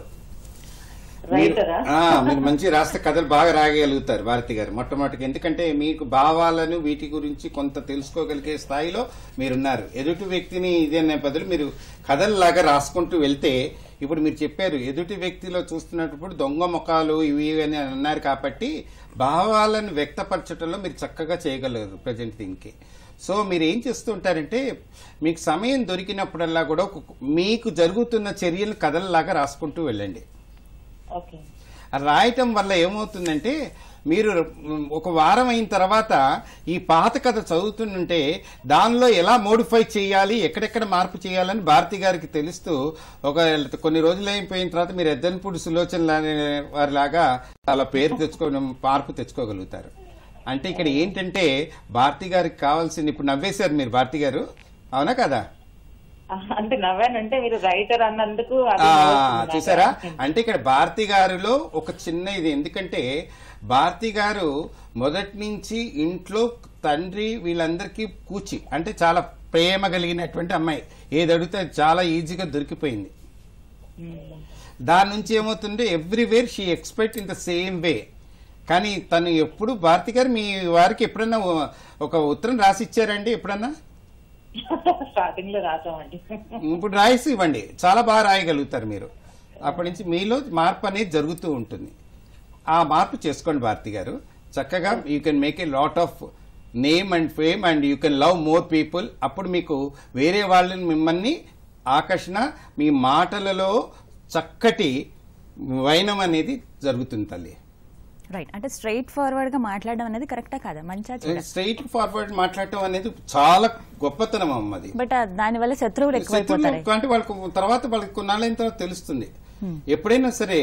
మీరు- రైటరా ఆ, మీరు మంచి రాష్ట్ర కథలు బాగా రాయగలుగుతారు భారతి గారు మొట్టమొదటిగా ఎందుకంటే మీకు భావాలను వీటి గురించి కొంత తెలుసుకోగలిగే స్థాయిలో మీరున్నారు ఎదుటి వ్యక్తిని ఇదే బదులు మీరు కథల్లాగా రాసుకుంటూ వెళ్తే ఇప్పుడు మీరు చెప్పారు ఎదుటి వ్యక్తిలో చూస్తున్నప్పుడు దొంగ ముఖాలు ఇవి ఇవి అని అన్నారు కాబట్టి భావాలను వ్యక్తపరచడంలో మీరు చక్కగా చేయగలరు ప్రజెంట్ థింగ్కి సో మీరు ఏం చేస్తుంటారంటే మీకు సమయం దొరికినప్పుడల్లా కూడా ఒక- మీకు జరుగుతున్న చర్యలు కథల్లాగా రాసుకుంటూ వెళ్ళండి ఓకే ఆ రాయటం వల్ల ఏమవుతుందంటే మీరు ఒక వారం అయిన తర్వాత ఈ పాత కథ చదువుతుంటే దానిలో ఎలా మోడిఫై చేయాలి ఎక్కడెక్కడ మార్పు చేయాలని భారతి గారికి తెలుస్తూ ఒక కొన్ని రోజులు అయిపోయిన తర్వాత మీరు ఎద్దనపూడి సులోచన లానే వారిలాగా చాలా పేరు తెచ్చుకో మార్పు తెచ్చుకోగలుగుతారు అంటే ఇక్కడ ఏంటంటే భారతి గారికి కావాల్సింది ఇప్పుడు నవ్వేశారు మీరు భారతి గారు అవునా కదా అంటే నవ్వానంటే మీరు రైటర్ అన్నందుకు అది ఆ, నవ్వుతుంది చూసారా నాకు. అంటే ఇక్కడ భారతి గారిలో ఒక చిన్న ఇది ఎందుకంటే భారతి గారు మొదటి నుంచి ఇంట్లో తండ్రి వీళ్ళందరికీ కూచి అంటే చాలా ప్రేమ కలిగినటువంటి అమ్మాయి ఏది అడిగితే అది చాలా ఈజీగా దొరికిపోయింది ఉమ్. దాని నుంచి ఏమవుతుంటే everywhere she expect in the same way కానీ తను ఎప్పుడు భారతి గారు మీ వారికి ఎప్పుడన్నా ఒక ఉత్తరం రాసి ఇచ్చారండి ఎప్పుడన్నా స్టార్టింగ్ లో రాసామండి ఇప్పుడు రాయిసి ఇవ్వండి చాలా బాగా రాయగలుగుతారు మీరు అప్పటి నుంచి మీలో మార్పు అనేది జరుగుతూ ఉంటుంది ఆ మార్పు చేసుకోండి భారతి గారు చక్కగా you can make a lot of name and fame and you can love more people అప్పుడు మీకు వేరే వాళ్ళని మిమ్మల్ని ఆకర్షణ మీ మాటలలో చక్కటి వైనం అనేది జరుగుతుంది తల్లి రైట్ అంటే స్ట్రైట్ ఫార్వర్డ్ గా మాట్లాడడం అనేది కరెక్టా కాదా మంచిగా చెడా? స్ట్రైట్ ఫార్వర్డ్ మాట్లాడటం అనేది చాలా గొప్పతనం అమ్మది బట్ ఆ దాని వల్ల శత్రువులు ఎక్కువైపోతారు శత్రువులు అంటే వాళ్ళకు తర్వాత వాళ్ళకి కొన్నాళ్ళైన తర్వాత తెలుస్తుంది ఎప్పుడైనా సరే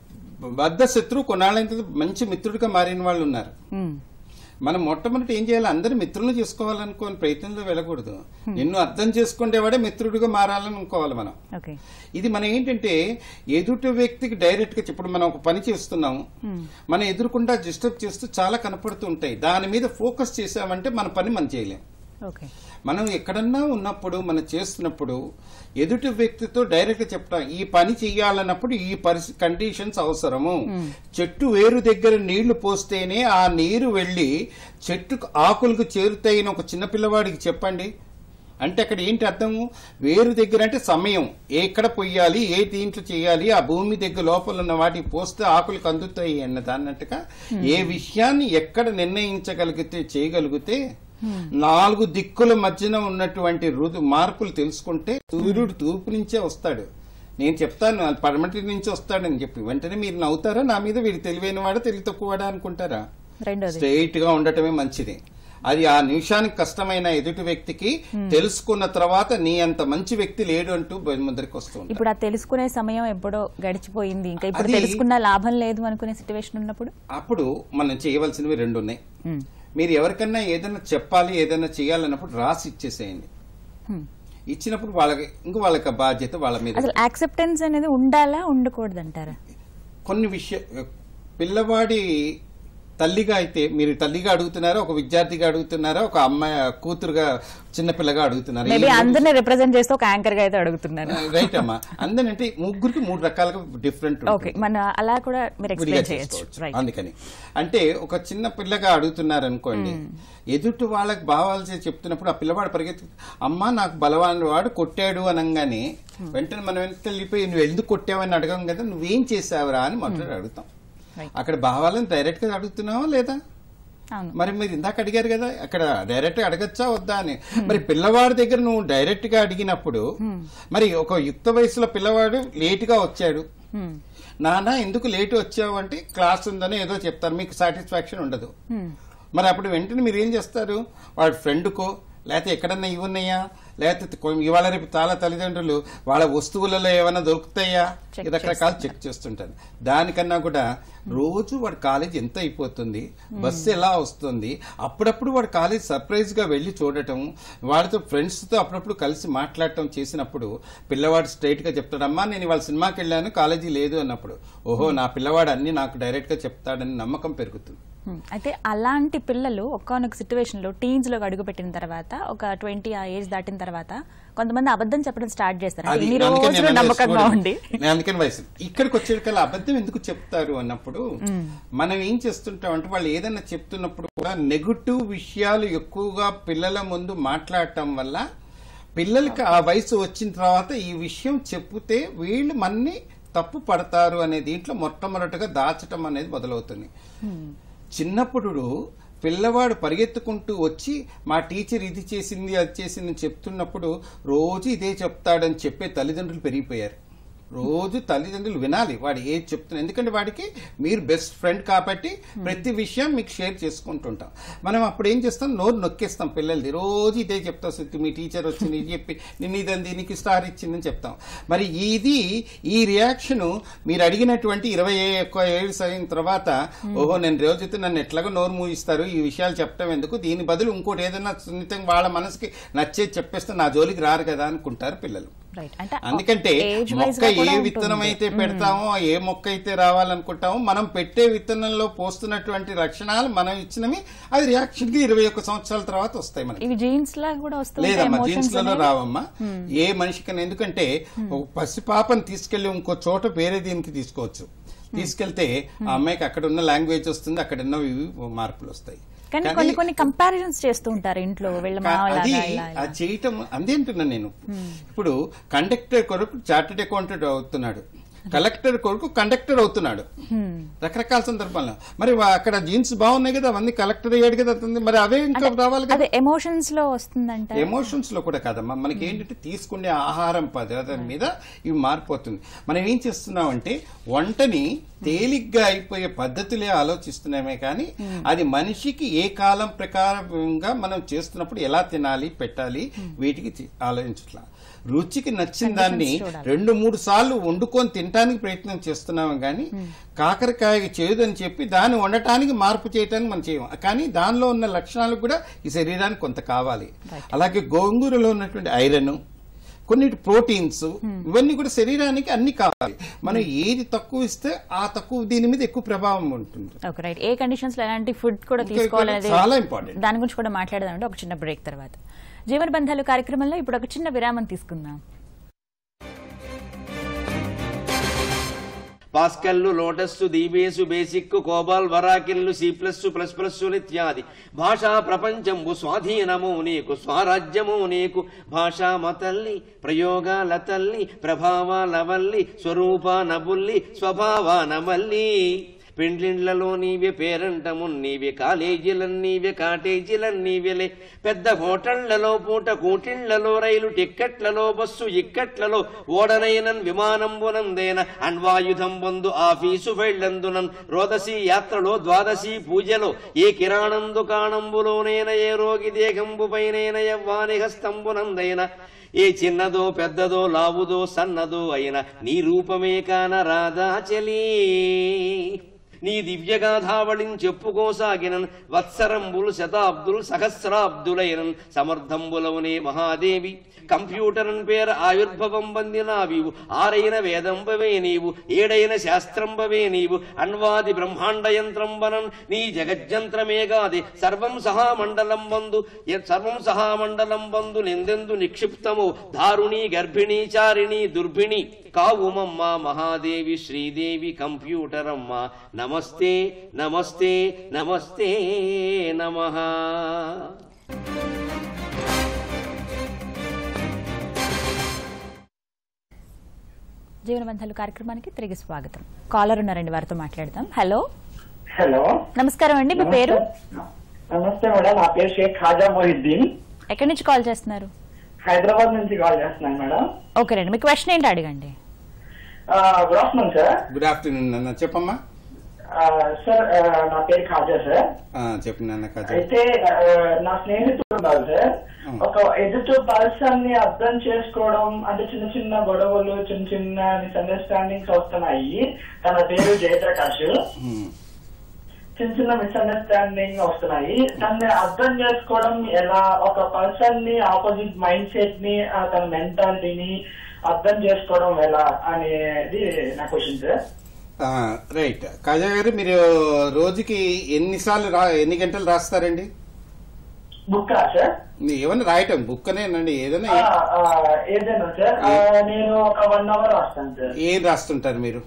బద్ద శత్రువు కొన్నాళ్ళైన తర్వాత మంచి మిత్రుడిగా మారిన వాళ్ళు ఉన్నారు మ్మ్. మనం మొట్టమొదటి ఏం చేయాలి అందరి మిత్రులను చేసుకోవాలనుకోని ప్రయత్నంలో వెళ్ళకూడదు నిన్ను అర్థం చేసుకునేవాడే మిత్రుడిగా మారాలని అనుకోవాలి మనం ఓకే ఇది మనం ఏంటంటే ఎదుటి వ్యక్తికి డైరెక్ట్ గా ఇప్పుడు మనం ఒక పని చేస్తున్నాము మనం ఎదురుకుండా డిస్టర్బ్ చేస్తూ చాలా కనపడుతూ ఉంటాయి దాని మీద ఫోకస్ చేసామంటే మన పని మనం చేయలేం ఓకే మనం ఎక్కడన్నా ఉన్నప్పుడు మనం చేస్తున్నప్పుడు ఎదుటి వ్యక్తితో డైరెక్ట్ గా చెప్తాం ఈ పని చెయ్యాలన్నప్పుడు ఈ పరిస్థితి కండిషన్స్ అవసరము చెట్టు వేరు దగ్గర నీళ్లు పోస్తేనే ఆ నీరు వెళ్లి చెట్టుకు ఆకులకు చేరుతాయని ఒక చిన్న పిల్లవాడికి చెప్పండి అంటే అక్కడ ఏంటి అర్థము వేరు దగ్గర అంటే సమయం ఎక్కడ పొయ్యాలి ఏ దీంట్లో చేయాలి ఆ భూమి దగ్గర లోపల ఉన్న వాటికి పోస్తే ఆకులకు అందుతాయి అన్నది అన్నట్టుగా ఏ విషయాన్ని ఎక్కడ నిర్ణయించగలిగితే చేయగలిగితే నాలుగు దిక్కుల మధ్యన ఉన్నటువంటి రుదు మార్పులు తెలుసుకుంటే సూర్యుడు తూర్పు నుంచే వస్తాడు నేను చెప్తాను పడమటి నుంచి వస్తాడని చెప్పి వెంటనే మీరు నవ్వుతారా నా మీద వీడు తెలివైన వాడా తెలివి తక్కువవాడా అనుకుంటారా రెండోది స్ట్రైట్ గా ఉండటమే మంచిది అది ఆ నిమిషానికి కష్టమైన ఎదుటి వ్యక్తికి తెలుసుకున్న తర్వాత నీ అంత మంచి వ్యక్తి లేడు అంటూ ముందరికి వస్తుంది ఇప్పుడు ఆ తెలుసుకునే సమయం ఎప్పుడో గడిచిపోయింది ఇంకా ఇప్పుడు అది- తెలుసుకున్న లాభం లేదు అనుకునే సిచ్యువేషన్ ఉన్నప్పుడు అప్పుడు మనం చేయవలసినవి రెండు ఉన్నాయి మ్మ్. మీరు ఎవరికన్నా ఏదైనా చెప్పాలి ఏదైనా చేయాలన్నప్పుడు రాసి ఇచ్చేసేయండి Hmm. ఇచ్చినప్పుడు వాళ్ళకి ఇంకో వాళ్ళకి ఆ బాధ్యత వాళ్ళ మీద అసలు యాక్సెప్టెన్స్ అనేది ఉండాలా ఉండకూడదు అంటారా కొన్ని విషయ పిల్లవాడి తల్లిగా అయితే మీరు తల్లిగా అడుగుతున్నారా ఒక విద్యార్థిగా అడుగుతున్నారా ఒక అమ్మాయి కూతురుగా చిన్నపిల్లగా అడుగుతున్నారా మేబీ ఈ అందరినీ రిప్రజెంట్ చేస్తూ ఒక యాంకర్ గా అయితే అడుగుతున్నాను రైట్ అమ్మా అందరంటే ముగ్గురికి మూడు రకాలుగా డిఫరెంట్ ఓకే మన అలా కూడా మీరు విడిగా ఎక్స్ప్లెయిన్ చేయొచ్చు చేసుకోవచ్చు రైట్ అందుకని అంటే ఒక చిన్న పిల్లగా అడుగుతున్నారు అనుకోండి ఎదుటి వాళ్ళకి భావాలు చేసి చెప్తున్నప్పుడు ఆ పిల్లవాడు పరిగెత్తు అమ్మ నాకు బలవాన్ వాడు కొట్టాడు అనగానే వెంటనే మనం వెనక్కి వెళ్ళిపోయి నువ్వు ఎందుకు కొట్టావని అడగం కదా నువ్వేం చేసావురా అని మొదట అడుగుతాం Right. అక్కడ భావాలను డైరెక్ట్ గా అడుగుతున్నావా లేదా అవును మరి మీరు ఇందాక అడిగారు కదా అక్కడ డైరెక్ట్ గా అడగచ్చా వద్దా అని మరి పిల్లవాడి దగ్గర నువ్వు డైరెక్ట్ గా అడిగినప్పుడు మరి ఒక యుక్త వయసులో పిల్లవాడు లేట్ గా వచ్చాడు Hmm. నాన్న ఎందుకు లేట్ వచ్చావు అంటే క్లాస్ ఉందని ఏదో చెప్తారు మీకు సాటిస్ఫాక్షన్ ఉండదు Hmm. మరి అప్పుడు వెంటనే మీరు ఏం చేస్తారు వాడి ఫ్రెండ్కో లేకపోతే ఎక్కడన్నా ఇవి ఉన్నాయా లేకపోతే కొ- ఇవాళ రేపు చాలా తల్లిదండ్రులు వాళ్ళ వస్తువులలో ఏమైనా దొరుకుతాయా Check రకరకాల చెక్ చేస్తుంటారు దానికన్నా కూడా రోజు వాడి కాలేజ్ ఎంత అయిపోతుంది బస్సు ఎలా వస్తుంది అప్పుడప్పుడు వాడు కాలేజ్ సర్ప్రైజ్ గా వెళ్లి చూడటం వాడితో ఫ్రెండ్స్ తో అప్పుడప్పుడు కలిసి మాట్లాడటం చేసినప్పుడు పిల్లవాడు స్ట్రైట్ గా చెప్తాడమ్మా నేను ఇవాళ సినిమాకి వెళ్ళాను కాలేజీ లేదు అన్నప్పుడు ఓహో నా పిల్లవాడు అన్ని నాకు డైరెక్ట్ గా చెప్తాడని నమ్మకం పెరుగుతుంది Hmm. అయితే అలాంటి పిల్లలు ఒక్కొక్క సిచ్యువేషన్ లో టీన్స్ లో అడుగుపెట్టిన తర్వాత ఒక ట్వంటీ ఆ ఏజ్ దాటిన తర్వాత కొంతమంది అబద్ధం చెప్పడం స్టార్ట్ చేస్తారు అంటే అది ఇన్ని అందుకని రోజులు నేను నమ్మకంగా వేసుకోవడం. ఉండి నేను అందుకని వయసు ఇక్కడికి వచ్చేటికల్లా అబద్ధం ఎందుకు చెప్తారు అన్నప్పుడు మనం ఏం చేస్తుంటాం అంటే వాళ్ళు ఏదైనా చెప్తున్నప్పుడు కూడా నెగటివ్ విషయాలు ఎక్కువగా పిల్లల ముందు మాట్లాడటం వల్ల పిల్లలకి ఆ వయసు వచ్చిన తర్వాత ఈ విషయం చెప్తే వీళ్ళు మన్ని తప్పు పడతారు అనే దీంట్లో మొట్టమొదటిగా దాచటం అనేది మొదలవుతుంది చిన్నప్పుడు పిల్లవాడు పరిగెత్తుకుంటూ వచ్చి మా టీచర్ ఇది చేసింది అది చేసింది అని చెప్తున్నప్పుడు రోజు ఇదే చెప్తాడని చెప్పే తల్లిదండ్రులు పెరిగిపోయారు రోజు తల్లిదండ్రులు వినాలి వాడు ఏది చెప్తున్నా ఎందుకంటే వాడికి మీరు బెస్ట్ ఫ్రెండ్ కాబట్టి ప్రతి విషయం మీకు షేర్ చేసుకుంటుంటాం మనం అప్పుడు ఏం చేస్తాం నోరు నొక్కేస్తాం పిల్లలది రోజు ఇదే చెప్తాం సుత్తి మీ టీచర్ వచ్చింది ఇది చెప్పి నేను ఇదంది నీకు స్టార్ ఇచ్చిందని చెప్తాం మరి ఇది ఈ రియాక్షన్ మీరు అడిగినటువంటి ఇరవై ఒక్క ఏళ్ళు అయిన తర్వాత ఓహో నేను రోజైతే నన్ను ఎట్లాగో నోరు మూయిస్తారు ఈ విషయాలు చెప్పడం ఎందుకు దీని బదులు ఇంకోటి ఏదైనా సున్నితంగా వాళ్ళ మనసుకి నచ్చేది చెప్పేస్తే నా జోలికి రారు కదా అనుకుంటారు పిల్లలు రైట్ అంటే అందుకంటే ఏజ్ వైజ్ మొక్క గా ఏ కూడా విత్తనం ఉంటుంది. అయితే పెడతామో ఏ మొక్క అయితే రావాలనుకుంటామో మనం పెట్టే విత్తనంలో పోస్తున్నటువంటి లక్షణాలు మనం ఇచ్చినవి అది రియాక్షన్ కి ఇరవై ఒక్క సంవత్సరాల తర్వాత వస్తాయి మనకి ఇవి జీన్స్ లా కూడా వస్తుంది లేదమ్మా జీన్స్ లలో రావమ్మా ఏ మనిషికైనా ఎందుకంటే ఒక పసిపాపని తీసుకెళ్లి ఇంకో చోట వేరే దీనికి తీసుకోవచ్చు తీసుకెళ్తే ఆ అమ్మాయికి అక్కడ ఉన్న లాంగ్వేజ్ వస్తుంది అక్కడ ఉన్న ఇవి మార్పులు వస్తాయి కానీ కొన్ని కొన్ని కంపారిజన్స్ చేస్తూ ఉంటారు ఇంట్లో వీళ్ళ కా- అది మావలాగా ఇలా ఇలా. అది చేయటం అందే అంటున్నాను నేను ఇప్పుడు కండక్టర్ కొరకు చార్టెడ్ అకౌంటెంట్ అవుతున్నాడు కలెక్టర్ కొరకు కండక్టర్ అవుతున్నాడు రకరకాల సందర్భాల్లో మరి వా- అక్కడ జీన్స్ బాగున్నాయి కదా అవన్నీ కలెక్టర్ అయ్యాడు కదా అతను. మరి అవే ఇంకా రావాలి కదా అదే ఎమోషన్స్ లో వస్తుందంట ఎమోషన్స్ లో కూడా కాదమ్మా మనకి ఏంటంటే తీసుకునే ఆహారం పదార్థం మీద ఇవి మారిపోతుంది మనం ఏం చేస్తున్నామంటే వంటని తేలిగ్గా అయిపోయే పద్ధతులే ఆలోచిస్తున్నామే కానీ అది మనిషికి ఏ కాలం ప్రకారంగా మనం చేస్తున్నప్పుడు ఎలా తినాలి పెట్టాలి వీటికి తి- ఆలోచించట్లా రుచికి నచ్చిన దాన్ని రెండు మూడు సార్లు వండుకొని తినడానికి ప్రయత్నం చేస్తున్నాము కానీ కాకరకాయ చేయదని చెప్పి దాన్ని వండటానికి మార్పు చేయడానికి మనం చేయం కానీ దానిలో ఉన్న లక్షణాలు కూడా ఈ శరీరానికి కొంత కావాలి అలాగే గోంగూరలో ఉన్నటువంటి ఐరన్ కొన్ని ప్రోటీన్స్ ఇవన్నీ కూడా శరీరానికి అన్ని కావాలి మనం ఏది తక్కువ ఇస్తే ఆ తక్కువ దీని మీద ఎక్కువ ప్రభావం ఉంటుంది ఓకే రైట్ ఏ కండిషన్స్ లో ఎలాంటి ఫుడ్ కూడా ఇంకా తీసుకోవాలనేది చాలా important. దాని గురించి కూడా మాట్లాడదామంటే ఒక చిన్న బ్రేక్ తర్వాత జీవన బంధాలు కార్యక్రమంలో ఇప్పుడు ఒక చిన్న విరామం తీసుకుందాం Pascal Lotus dBase BASIC COBOL Oracle C plus plus plus ఇత్యాది భాషా ప్రపంచంబు స్వాధీనము నీకు స్వరాజ్యము నీకు భాషా మతల్లి ప్రయోగాల తల్లి ప్రభావాల వల్లి స్వరూప నబుల్లి స్వభావాన మల్లి పెండ్లిండ్లలో నీవే పేరంటము నీవే కాలేజీలన్నీవే కాటేజీలన్నీవేలే పెద్ద హోటళ్లలో పూట కూటిళ్లలో రైలు టిక్కెట్లలో బస్సు ఇక్కట్లలో ఓడనైనన్ విమానంబునందేన అణ్వాయుధం పొందు ఆఫీసు వెళ్ళందునన్ రోదసి యాత్రలో ద్వాదశి పూజలో ఏ కిరాణందు కాణంబులోనైన ఏ రోగి దేహంబుపైనైన యవ్వాని హస్తంబునందైన ఏ చిన్నదో పెద్దదో లావుదో సన్నదో అయిన నీ రూపమే కాన రాధా చలీ నీ దివ్యగాథావళిని చెప్పుకోసాగినన్ వత్సరంబులు శతాబ్దులు సహస్రాబ్దులైనన్ సమర్థంబులవునే మహాదేవి కంప్యూటర్ అని పేరు ఆవిర్భవం పొందినావివు ఆరైన వేదంబవే నీవు ఏడైన శాస్త్రంబవే నీవు అణ్వాది బ్రహ్మాండ యంత్రం వనం నీ జగజ్జంత్రమేగాది సర్వం సహా మండలం బంధు సర్వం సహా మండలం బంధు నిందెందు నిక్షిప్తము దారుణి గర్భిణీ చారిణి దుర్భిణి కావుమమ్మ మహాదేవి శ్రీదేవి కంప్యూటరమ్మ నమస్తే నమస్తే నమస్తే నమః జీవనబంధాలు కార్యక్రమానికి తిరిగి స్వాగతం కాలర్ ఉన్నారండి వారితో మాట్లాడదాం హలో హలో నమస్కారం అండి మీ పేరు నమస్తే మేడం నా పేరు షేక్ ఖాజా మొహిద్దీన్ ఎక్కడి నుంచి కాల్ చేస్తున్నారు హైదరాబాద్ నుంచి కాల్ చేస్తున్నాను మేడం ఓకే రండి మీ క్వశ్చన్ ఏంటి అడగండి good afternoon sir good afternoon నాన్న చెప్పమ్మా సార్ నా పేరు ఖాజా సార్ ఆ, చెప్పు నాన్న కథ అయితే ఆ, నా స్నేహితుడు ఉన్నారు సార్ ఒక ఎదుటి పర్సన్ ని అర్థం చేసుకోవడం అంటే చిన్న చిన్న గొడవలు చిన్న చిన్న మిస్అండర్స్టాండింగ్స్ వస్తున్నాయి తన పేరు జయప్రకాష్ ఉమ్. చిన్న చిన్న మిస్అండర్స్టాండింగ్ వస్తున్నాయి తనని అర్థం చేసుకోవడం ఎలా ఒక పర్సన్ ని ఆపోజిట్ మైండ్ సెట్ ని ఆ, తన మెంటాలిటీని అర్థం చేసుకోవడం ఎలా అనేది నా క్వశ్చన్ సార్ ఆ, రైట్ కాజా గారు మీరు రోజుకి ఎన్నిసార్లు రా ఎన్ని గంటలు రాస్తారండి బుక్ సార్ మీరు ఏమన్నా రాయటం బుక్కనేనండి ఏదైనా ఆ, ఆ, ఏదైనా సార్ ఆ, నేను ఒక వన్ అవర్ రాస్తాను సార్ ఏం రాస్తుంటారు మీరు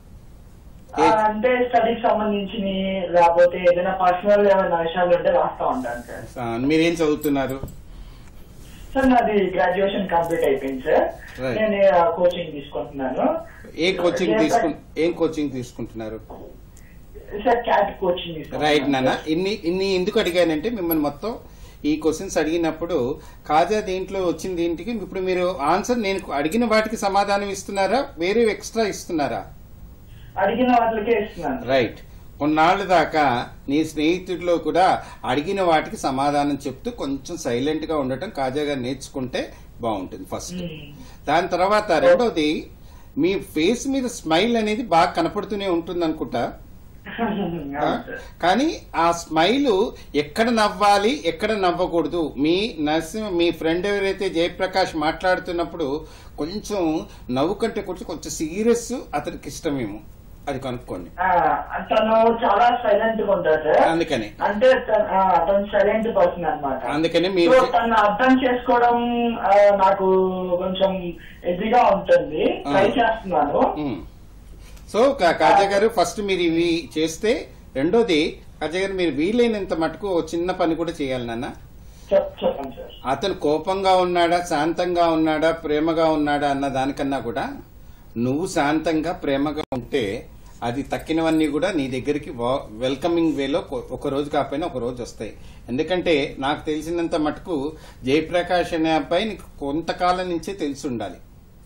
ఆ, అంటే స్టడీకి సంబంధించి లేకపోతే ఏదైనా పర్సనల్ ఏమైనా విషయాలు ఉంటే రాస్తా ఉంటాను సార్ ఆ, మీరేం చదువుతున్నారు సార్ నాది గ్రాడ్యుయేషన్ కంప్లీట్ అయిపోయింది సార్ Right. నేను కోచింగ్ తీసుకుంటున్నాను ఏ కోచింగ్ తీసుకు ఏం కోచింగ్ తీసుకుంటున్నారు సార్ క్యాట్ కోచింగ్ తీసుకుంటున్నాను రైట్ నాన్న ఇన్ని ఇన్ని ఎందుకు అడిగానంటే మిమ్మల్ని మొత్తం ఈ క్వశ్చన్స్ అడిగినప్పుడు కాజా దీంట్లో వచ్చిన దీంటికి ఇప్పుడు మీరు ఆన్సర్ నేను అడిగిన వాటికి సమాధానం ఇస్తున్నారా వేరే ఎక్స్ట్రా ఇస్తున్నారా అడిగిన వాటికే ఇస్తున్నాను రైట్ కొన్నాళ్ళ దాకా నీ స్నేహితుడిలో కూడా అడిగిన వాటికి సమాధానం చెప్తూ కొంచెం సైలెంట్ గా ఉండటం కాజాగా నేర్చుకుంటే బాగుంటుంది ఫస్ట్ దాని తర్వాత రెండోది మీ ఫేస్ మీద స్మైల్ అనేది బాగా కనపడుతూనే ఉంటుంది అనుకుంటా అవును సార్. కానీ ఆ స్మైల్ ఎక్కడ నవ్వాలి ఎక్కడ నవ్వకూడదు మీ నరసింహ మీ ఫ్రెండ్ ఎవరైతే జయప్రకాష్ మాట్లాడుతున్నప్పుడు కొంచెం నవ్వు కంటే కొంచెం కొంచెం సీరియస్ అతనికి ఇష్టమేమో అది కనుక్కోండి ఆ, తను చాలా సైలెంట్ గా ఉంటాడు సార్ అందుకని అంటే తన- ఆ, తను సైలెంట్ పర్సన్ అనమాట అందుకని మీరు సో తను అర్థం చేసుకోవడం ఆ, నాకు కొంచెం ఎదిగా ఉంటుంది ట్రై చేస్తున్నాను ఉమ్. సో కా- కాజా గారు ఫస్ట్ మీరు ఇవి చేస్తే రెండోది కాజా గారు మీరు వీలైనంత మటుకు ఓ చిన్న పని కూడా చేయాలి నాన్న చెప్- చెప్పండి సార్ అతను కోపంగా ఉన్నాడా శాంతంగా ఉన్నాడా ప్రేమగా ఉన్నాడా అన్న దానికన్నా కూడా నువ్వు శాంతంగా ప్రేమగా ఉంటే అది తక్కినవన్నీ కూడా నీ దగ్గరికి వా- వెల్కమింగ్ వేలో కొ- ఒక రోజు కాకపోయినా ఒక రోజు వస్తాయి ఎందుకంటే నాకు తెలిసినంత మటుకు జయప్రకాష్ అనే అబ్బాయి నీకు కొంతకాలం నుంచే తెలిసి ఉండాలి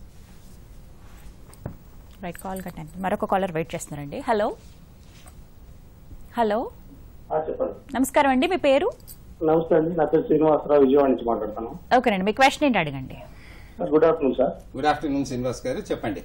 రైట్ కాల్ కట్టండి మరొక కాలర్ వెయిట్ చేస్తున్నారండి హలో హలో ఆ, చెప్పండి నమస్కారం అండి మీ పేరు నమస్తే అండి నా పేరు శ్రీనివాసరావు విజయవాడ నుంచి మాట్లాడతాను ఓకేనండి మీ క్వశ్చన్ ఏంటి అడగండి sir good afternoon sir good afternoon Srinivas గారు చెప్పండి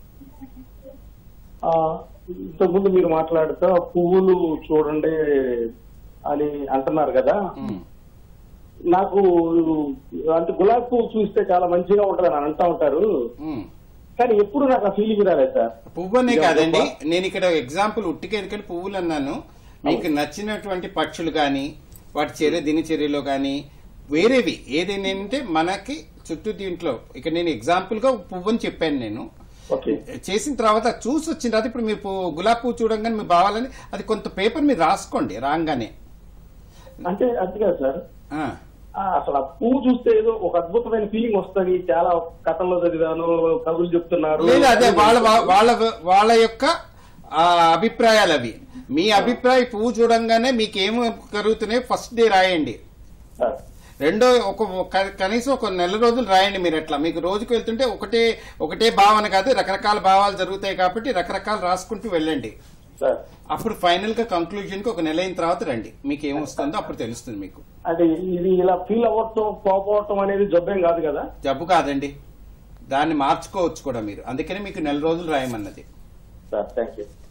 ఆ, ఇంతకుముందు మీరు మాట్లాడుతూ పువ్వులు చూడండి అని అంటున్నారు కదా ఉమ్. నాకు అంటే గులాబీ పువ్వు చూస్తే చాలా మంచిగా ఉంటది అని అంటా ఉంటారు ఉమ్. కానీ ఎప్పుడు నాకు ఆ ఫీలింగ్ రాలేదు సార్ పువ్వనే ఇక కాదండి పువ్వా? నేను ఇక్కడ ఎగ్జాంపుల్ ఉట్టికి ఎందుకంటే పువ్వులు అన్నాను మీకు నచ్చినటువంటి పక్షులు కానీ వాటి చర్య దినచర్యలో కానీ వేరేవి ఏదైనా అంటే మనకి చుట్టూ దీంట్లో ఇక్కడ నేను ఎగ్జాంపుల్ గా పువ్వుని చెప్పాను నేను ఓకే చేసిన తర్వాత చూసి వచ్చిన తర్వాత ఇప్పుడు మీరు పువ్వు- గులాబీ పువ్వు చూడంగానే మీ భావాలని అది కొంత పేపర్ మీరు రాసుకోండి రాగానే అంటే అది కాదు సార్ ఆ, ఆ, అసలు ఆ పువ్వు చూస్తే ఏదో ఒక అద్భుతమైన ఫీలింగ్ వస్తుంది చాలా కథల్లో చదివాను కవులు చెప్తున్నారు లేదు అదే వాళ్ళ వాళ్ళ వాళ్ళ యొక్క ఆ, అభిప్రాయాలు అవి మీ అభిప్రాయం పువ్వు చూడంగానే మీకు ఏమి కలుగుతున్నాయి ఫస్ట్ డే రాయండి సార్ రెండో ఒక క- కనీసం ఒక నెల రోజులు రాయండి మీరు ఎట్లా మీకు రోజుకు వెళ్తుంటే ఒకటే ఒకటే భావన కాదు రకరకాల భావాలు జరుగుతాయి కాబట్టి రకరకాలు రాసుకుంటూ వెళ్ళండి సార్ అప్పుడు ఫైనల్ గా కంక్లూజన్ కి ఒక నెల అయిన తర్వాత రండి మీకు ఏమొస్తుందో అప్పుడు తెలుస్తుంది మీకు అంటే ఇది ఇలా ఫీల్ అవ్వటం పోవటం అనేది జబ్బేం కాదు కదా జబ్బు కాదండి దాన్ని మార్చుకోవచ్చు కూడా మీరు అందుకని మీకు నెల రోజులు రాయమన్నది సార్ థ్యాంక్ యూ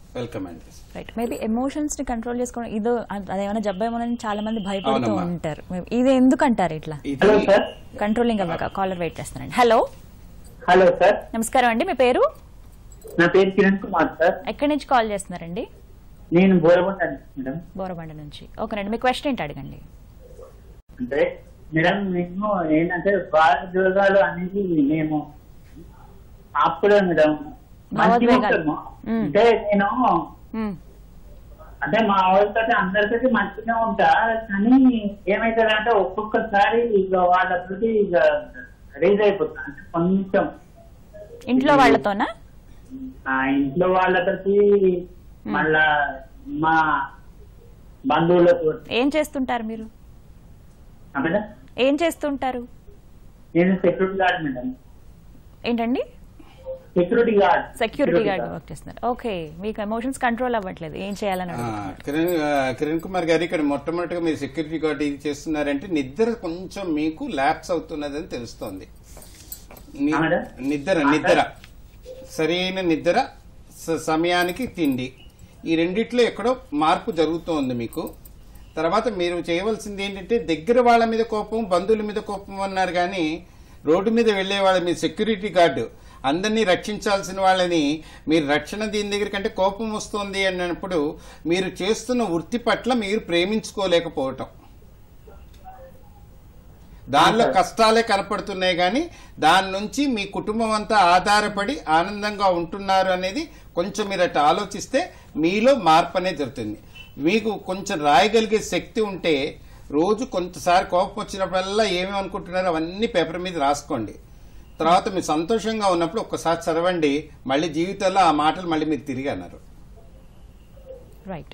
వెల్కమ్ అండి రైట్ మేబీ ఎమోషన్స్ ని కంట్రోల్ చేసుకోవడం ఇదో అదేమైనా జబ్బేమోనని చాలా మంది భయపడుతూ అవునమ్మా. ఉంటారు Maybe ఇది ఎందుకు అంటారు ఇట్లా ఇది హలో సార్ కంట్రోలింగ్ అవ్వక కాలర్ వెయిట్ చేస్తానండి హలో హలో సార్ నమస్కారం అండి మీ పేరు నా పేరు కిరణ్ కుమార్ సార్ ఎక్కడి నుంచి కాల్ చేస్తున్నారండి నేను బోరబండ మేడం బోరబండ నుంచి ఓకేనండి మీ క్వశ్చన్ ఏంటి అడగండి అంటే మేడం మేము ఏంటంటే భావోద్వేగాలు అనేది మేము ఆపుకోలేము మేడం మంచిగా భావోద్వేగాలు. ఉంటాము. మ్మ్. అంటే నేను మ్మ్. అంటే మా వాళ్ళతో అందరితో మంచిగా ఉంటా కానీ ఏమైతుందంటే ఒక్కొక్కసారి ఇక వాళ్ళతోటి ఇక రేజ్ అయిపోతా అంటే కొంచెం ఇంట్లో వాళ్ళతోనా ఆ ఇంట్లో వాళ్ళతోటి మళ్ళా మా బంధువులతో ఏం చేస్తుంటారు మీరు మేడం ఏం చేస్తుంటారు నేను సెక్యూరిటీ గార్డ్ మేడం ఏంటండి security guard security guard work చేస్తున్నారు ఓకే మీకు ఎమోషన్స్ కంట్రోల్ అవ్వట్లేదు ఏం చేయాలని ఆ, అడుగుతున్నారు. కిరణ్ ఆ, కిరణ్ కుమార్ గారు ఇక్కడ మొట్టమొదటిగా మీరు సెక్యూరిటీ గార్డ్ ఇది చేస్తున్నారంటే నిద్ర కొంచెం మీకు ల్యాప్స్ అవుతున్నదని తెలుస్తోంది ని- ఆ, మేడం? నిద్ర నిద్ర సరైన నిద్ర స- సమయానికి తిండి ఈ రెండిట్లో ఎక్కడో మార్పు జరుగుతోంది మీకు తర్వాత మీరు చేయవలసింది ఏంటంటే దగ్గర వాళ్ళ మీద కోపం బంధువుల మీద కోపం అన్నారు కానీ రోడ్డు మీద వెళ్లే వాళ్ళ మీద సెక్యూరిటీ గార్డు అందరినీ రక్షించాల్సిన వాళ్ళని మీరు రక్షణ దీని దగ్గర కంటే కోపం వస్తుంది అన్నప్పుడు మీరు చేస్తున్న వృత్తి పట్ల మీరు ప్రేమించుకోలేకపోవటం దానిలో కష్టాలే కనపడుతున్నాయి కానీ దాని నుంచి మీ కుటుంబం అంతా ఆధారపడి ఆనందంగా ఉంటున్నారు అనేది కొంచెం మీరు అట్లా ఆలోచిస్తే మీలో మార్పు అనేది జరుగుతుంది మీకు కొంచెం రాయగలిగే శక్తి ఉంటే రోజు కొంతసారి కోపం వచ్చినప్పుడల్లా ఏమేమి అనుకుంటున్నారో అవన్నీ పేపర్ మీద రాసుకోండి తర్వాత మీరు సంతోషంగా ఉన్నప్పుడు ఒక్కసారి చదవండి మళ్ళీ జీవితంలో ఆ మాటలు మళ్ళీ మీరు తిరిగి అన్నారు రైట్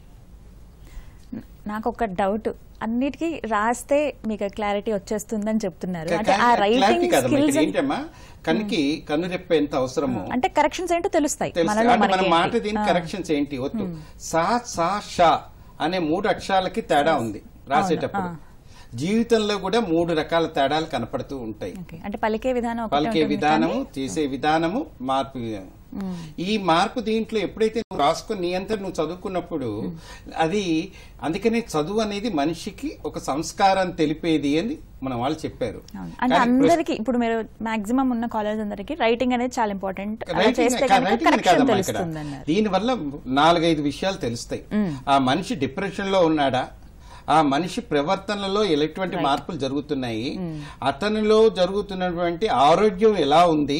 నాకు ఒక డౌట్ అన్నిటికీ రాస్తే మీకు క్లారిటీ వచ్చేస్తుందని చెప్తున్నారు అంటే ఆ క్లారిటీ రైటింగ్ కదమ్మా స్కిల్స్ ఇక్కడ ఏంటమ్మా కనికి కన్ను రెప్ప ఎంత అవసరమో అంటే కరెక్షన్స్ ఏంటో తెలుస్తాయి తెలుసు మనలో అంటే మన మనకి మాట ఏంటి. దీని ఆ. కరెక్షన్స్ ఏంటి వద్దు సా సా షా అనే మూడు అక్షరాలకి తేడా ఉంది రాసేటప్పుడు అవును, జీవితంలో కూడా మూడు రకాల తేడాలు కనపడుతూ ఉంటాయి ఓకే. అంటే పలికే విధానం ఒకటే పలికే ఉంటుంది విధానము కానీ- చేసే విధానము మార్పు విధానం ఈ మార్పు దీంట్లో ఎప్పుడైతే నువ్వు రాసుకొని నీ అంతా నువ్వు చదువుకున్నప్పుడు అది అందుకనే చదువు అనేది మనిషికి ఒక సంస్కారం తెలిపేది అని మన వాళ్ళు చెప్పారు అవును. అంటే కానీ ప్రస్తుతం- అందరికి ఇప్పుడు మీరు మాక్సిమం ఉన్న కాలేజ్ అందరికి రైటింగ్ అనేది చాలా ఇంపార్టెంట్ అలా రైటింగ్ చేస్తే కా- కనుక రైటింగ్ కరెక్షన్ కాదమ్మా ఇక్కడ తెలుస్తుంది అన్నారు దీని వల్ల నాలుగైదు విషయాలు తెలుస్తాయి ఆ మనిషి డిప్రెషన్ లో ఉన్నాడా ఆ మనిషి ప్రవర్తనలో ఎలాంటి మార్పులు జరుగుతున్నాయి అతనిలో జరుగుతున్నటువంటి ఆరోగ్యం ఎలా ఉంది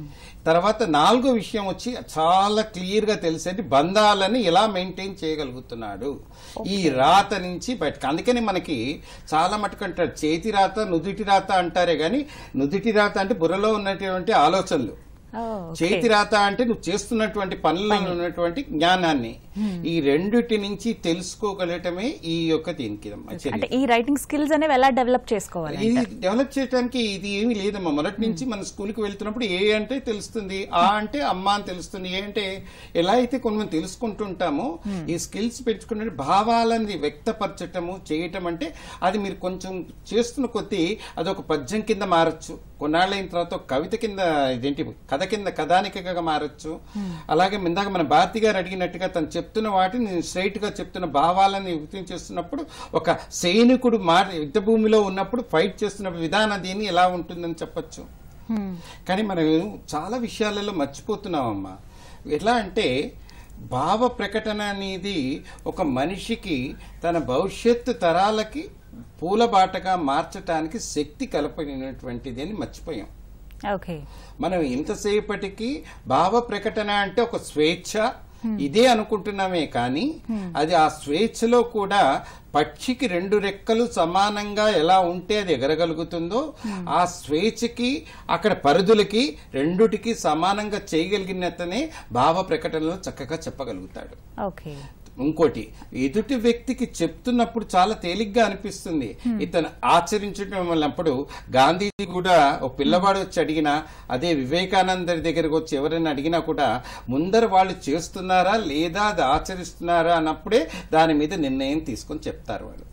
తర్వాత నాలుగో విషయం వచ్చి చాలా క్లియర్ గా తెలిసేది బంధాలని ఎలా మెయింటైన్ చేయగలుగుతున్నాడు ఈ రాత నుంచి బయటకు అందుకని మనకి చాలా మటుకు అంటారు చేతి రాత నుదుటి రాత అంటారే గాని నుదుటి రాత అంటే బుర్రలో ఉన్నటువంటి ఆలోచనలు ఓ, ఓకే. చేతి రాత అంటే నువ్వు చేస్తున్నటువంటి పనుల్లో ఉన్నటువంటి జ్ఞానాన్ని ఈ రెండిటి నుంచి తెలుసుకోగలటమే ఈ యొక్క దీనికి అమ్మా చర్య. అంటే ఈ రైటింగ్ స్కిల్స్ అనేవి ఎలా డెవలప్ చేసుకోవాలి ఇది డెవలప్ చేయడానికి ఇది ఏమీ లేదమ్మా మొదటి నుంచి మన స్కూల్కి వెళ్తున్నప్పుడు ఏ అంటే తెలుస్తుంది ఆ అంటే అమ్మ అని తెలుస్తుంది ఏ అంటే ఎలా అయితే కొన్ని మనం తెలుసుకుంటుంటామో ఈ స్కిల్స్ పెంచుకునే భావాలని వ్యక్తపరచటము చేయటం అంటే అది మీరు కొంచెం చేస్తున్న కొద్దీ అది ఒక పద్యం కింద మారచ్చు కొన్నాళ్ళైన తర్వాత ఒక కవిత కింద ఇదేంటి కథ కింద కథానికగా మారచ్చు అలాగే ఇందాక మన భారతి గారు అడిగినట్టుగా తను చెప్తున్న వాటిని నేను స్ట్రైట్ గా చెప్తున్న భావాలని వ్యక్తం చేస్తున్నప్పుడు ఒక సైనికుడు మాట యుద్ధ భూమిలో ఉన్నప్పుడు ఫైట్ చేస్తున్న విధానం దీన్ని ఎలా ఉంటుందని చెప్పొచ్చు కానీ మనం చాలా విషయాలలో మర్చిపోతున్నామమ్మా ఎట్లా అంటే భావ ప్రకటన అనేది ఒక మనిషికి తన భవిష్యత్తు తరాలకి పూలబాటగా మార్చటానికి శక్తి కలపడినటువంటిది అని మర్చిపోయాం ఓకే మనం ఇంతసేపటికి భావ ప్రకటన అంటే ఒక స్వేచ్ఛ ఇదే అనుకుంటున్నామే కానీ అది ఆ స్వేచ్ఛలో కూడా పక్షికి రెండు రెక్కలు సమానంగా ఎలా ఉంటే అది ఎగరగలుగుతుందో ఆ స్వేచ్ఛకి అక్కడ పరిధులకి రెండుటికి సమానంగా చేయగలిగినతనే భావ ప్రకటనలో చక్కగా చెప్పగలుగుతాడు ఓకే ఇంకోటి ఎదుటి వ్యక్తికి చెప్తున్నప్పుడు చాలా తేలిగ్గా అనిపిస్తుంది ఇతను ఆచరించడం వల్లప్పుడు గాంధీజీ కూడా ఒక పిల్లవాడు వచ్చి అడిగినా అదే వివేకానంద దగ్గరకు వచ్చి ఎవరైనా అడిగినా కూడా ముందర వాళ్ళు చేస్తున్నారా లేదా అది ఆచరిస్తున్నారా అన్నప్పుడే దాని మీద నిర్ణయం తీసుకొని చెప్తారు వాళ్ళు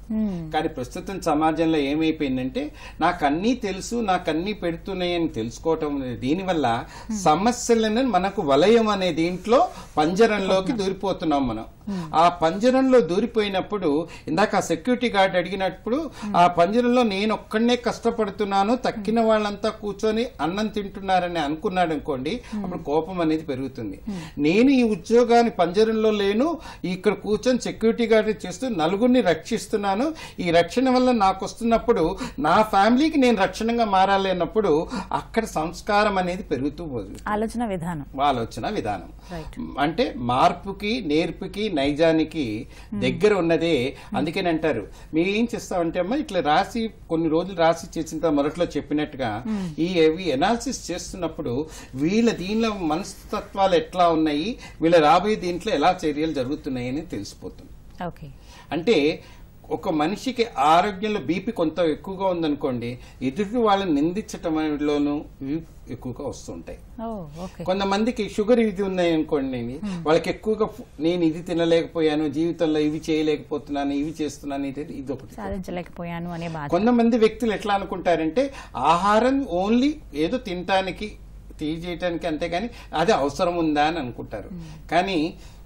కానీ ప్రస్తుతం సమాజంలో ఏమైపోయిందంటే నాకు అన్నీ తెలుసు నాకు అన్నీ పెడుతున్నాయని తెలుసుకోవటం అనేది దీనివల్ల సమస్యలను మనకు వలయం అనే దీంట్లో పంజరంలోకి దూరిపోతున్నాం మనం ఆ పంజరంలో దూరిపోయినప్పుడు ఇందాక ఆ సెక్యూరిటీ గార్డ్ అడిగినప్పుడు ఆ పంజరంలో నేను ఒక్కడనే కష్టపడుతున్నాను తక్కిన వాళ్ళంతా కూర్చొని అన్నం తింటున్నారని అనుకున్నాడు అనుకోండి అప్పుడు కోపం అనేది పెరుగుతుంది నేను ఈ ఉద్యోగాన్ని పంజరంలో లేను ఇక్కడ కూర్చొని సెక్యూరిటీ గార్డ్ చేస్తూ నలుగురిని రక్షిస్తున్నాను ఈ రక్షణ వల్ల నాకు వస్తున్నప్పుడు నా ఫ్యామిలీకి నేను రక్షణగా మారాలి అన్నప్పుడు అక్కడ సంస్కారం అనేది పెరుగుతూ పోతుంది ఆలోచన విధానం ఆలోచన విధానం అంటే మార్పుకి నేర్పుకి నైజానికి దగ్గర ఉన్నదే అందుకని అంటారు మీరు ఏం చేస్తామంటే అమ్మా ఇట్లా రాసి కొన్ని రోజులు రాసి చేసిన తర్వాత మొదట్లో చెప్పినట్టుగా ఈ ఇవి ఎనాలిసిస్ చేస్తున్నప్పుడు వీళ్ళ దీనిలో మనస్తత్వాలు ఎట్లా ఉన్నాయి వీళ్ళ రాబోయే దీంట్లో ఎలా చర్యలు జరుగుతున్నాయి అని తెలిసిపోతుంది ఓకే అంటే ఒక మనిషికి ఆరోగ్యంలో బీపీ కొంత ఎక్కువగా ఉందనుకోండి ఎదుటి వాళ్ళని నిందించటంలోనూ ఇవి ఎక్కువగా వస్తుంటాయి ఓ ఓకే కొంతమందికి షుగర్ ఇది ఉన్నాయి అనుకోండి వాళ్ళకి ఎక్కువగా ఫు- నేను ఇది తినలేకపోయాను జీవితంలో ఇవి చేయలేకపోతున్నాను ఇవి చేస్తున్నాను ఇది ఇది ఒకటి సాధించలేకపోయాను అనే బాధ కొంతమంది వ్యక్తులు ఎట్లా అనుకుంటారంటే ఆహారం ఓన్లీ ఏదో తినటానికి తీయజేయటానికి అంతేగాని అది అవసరం ఉందా అని అనుకుంటారు కానీ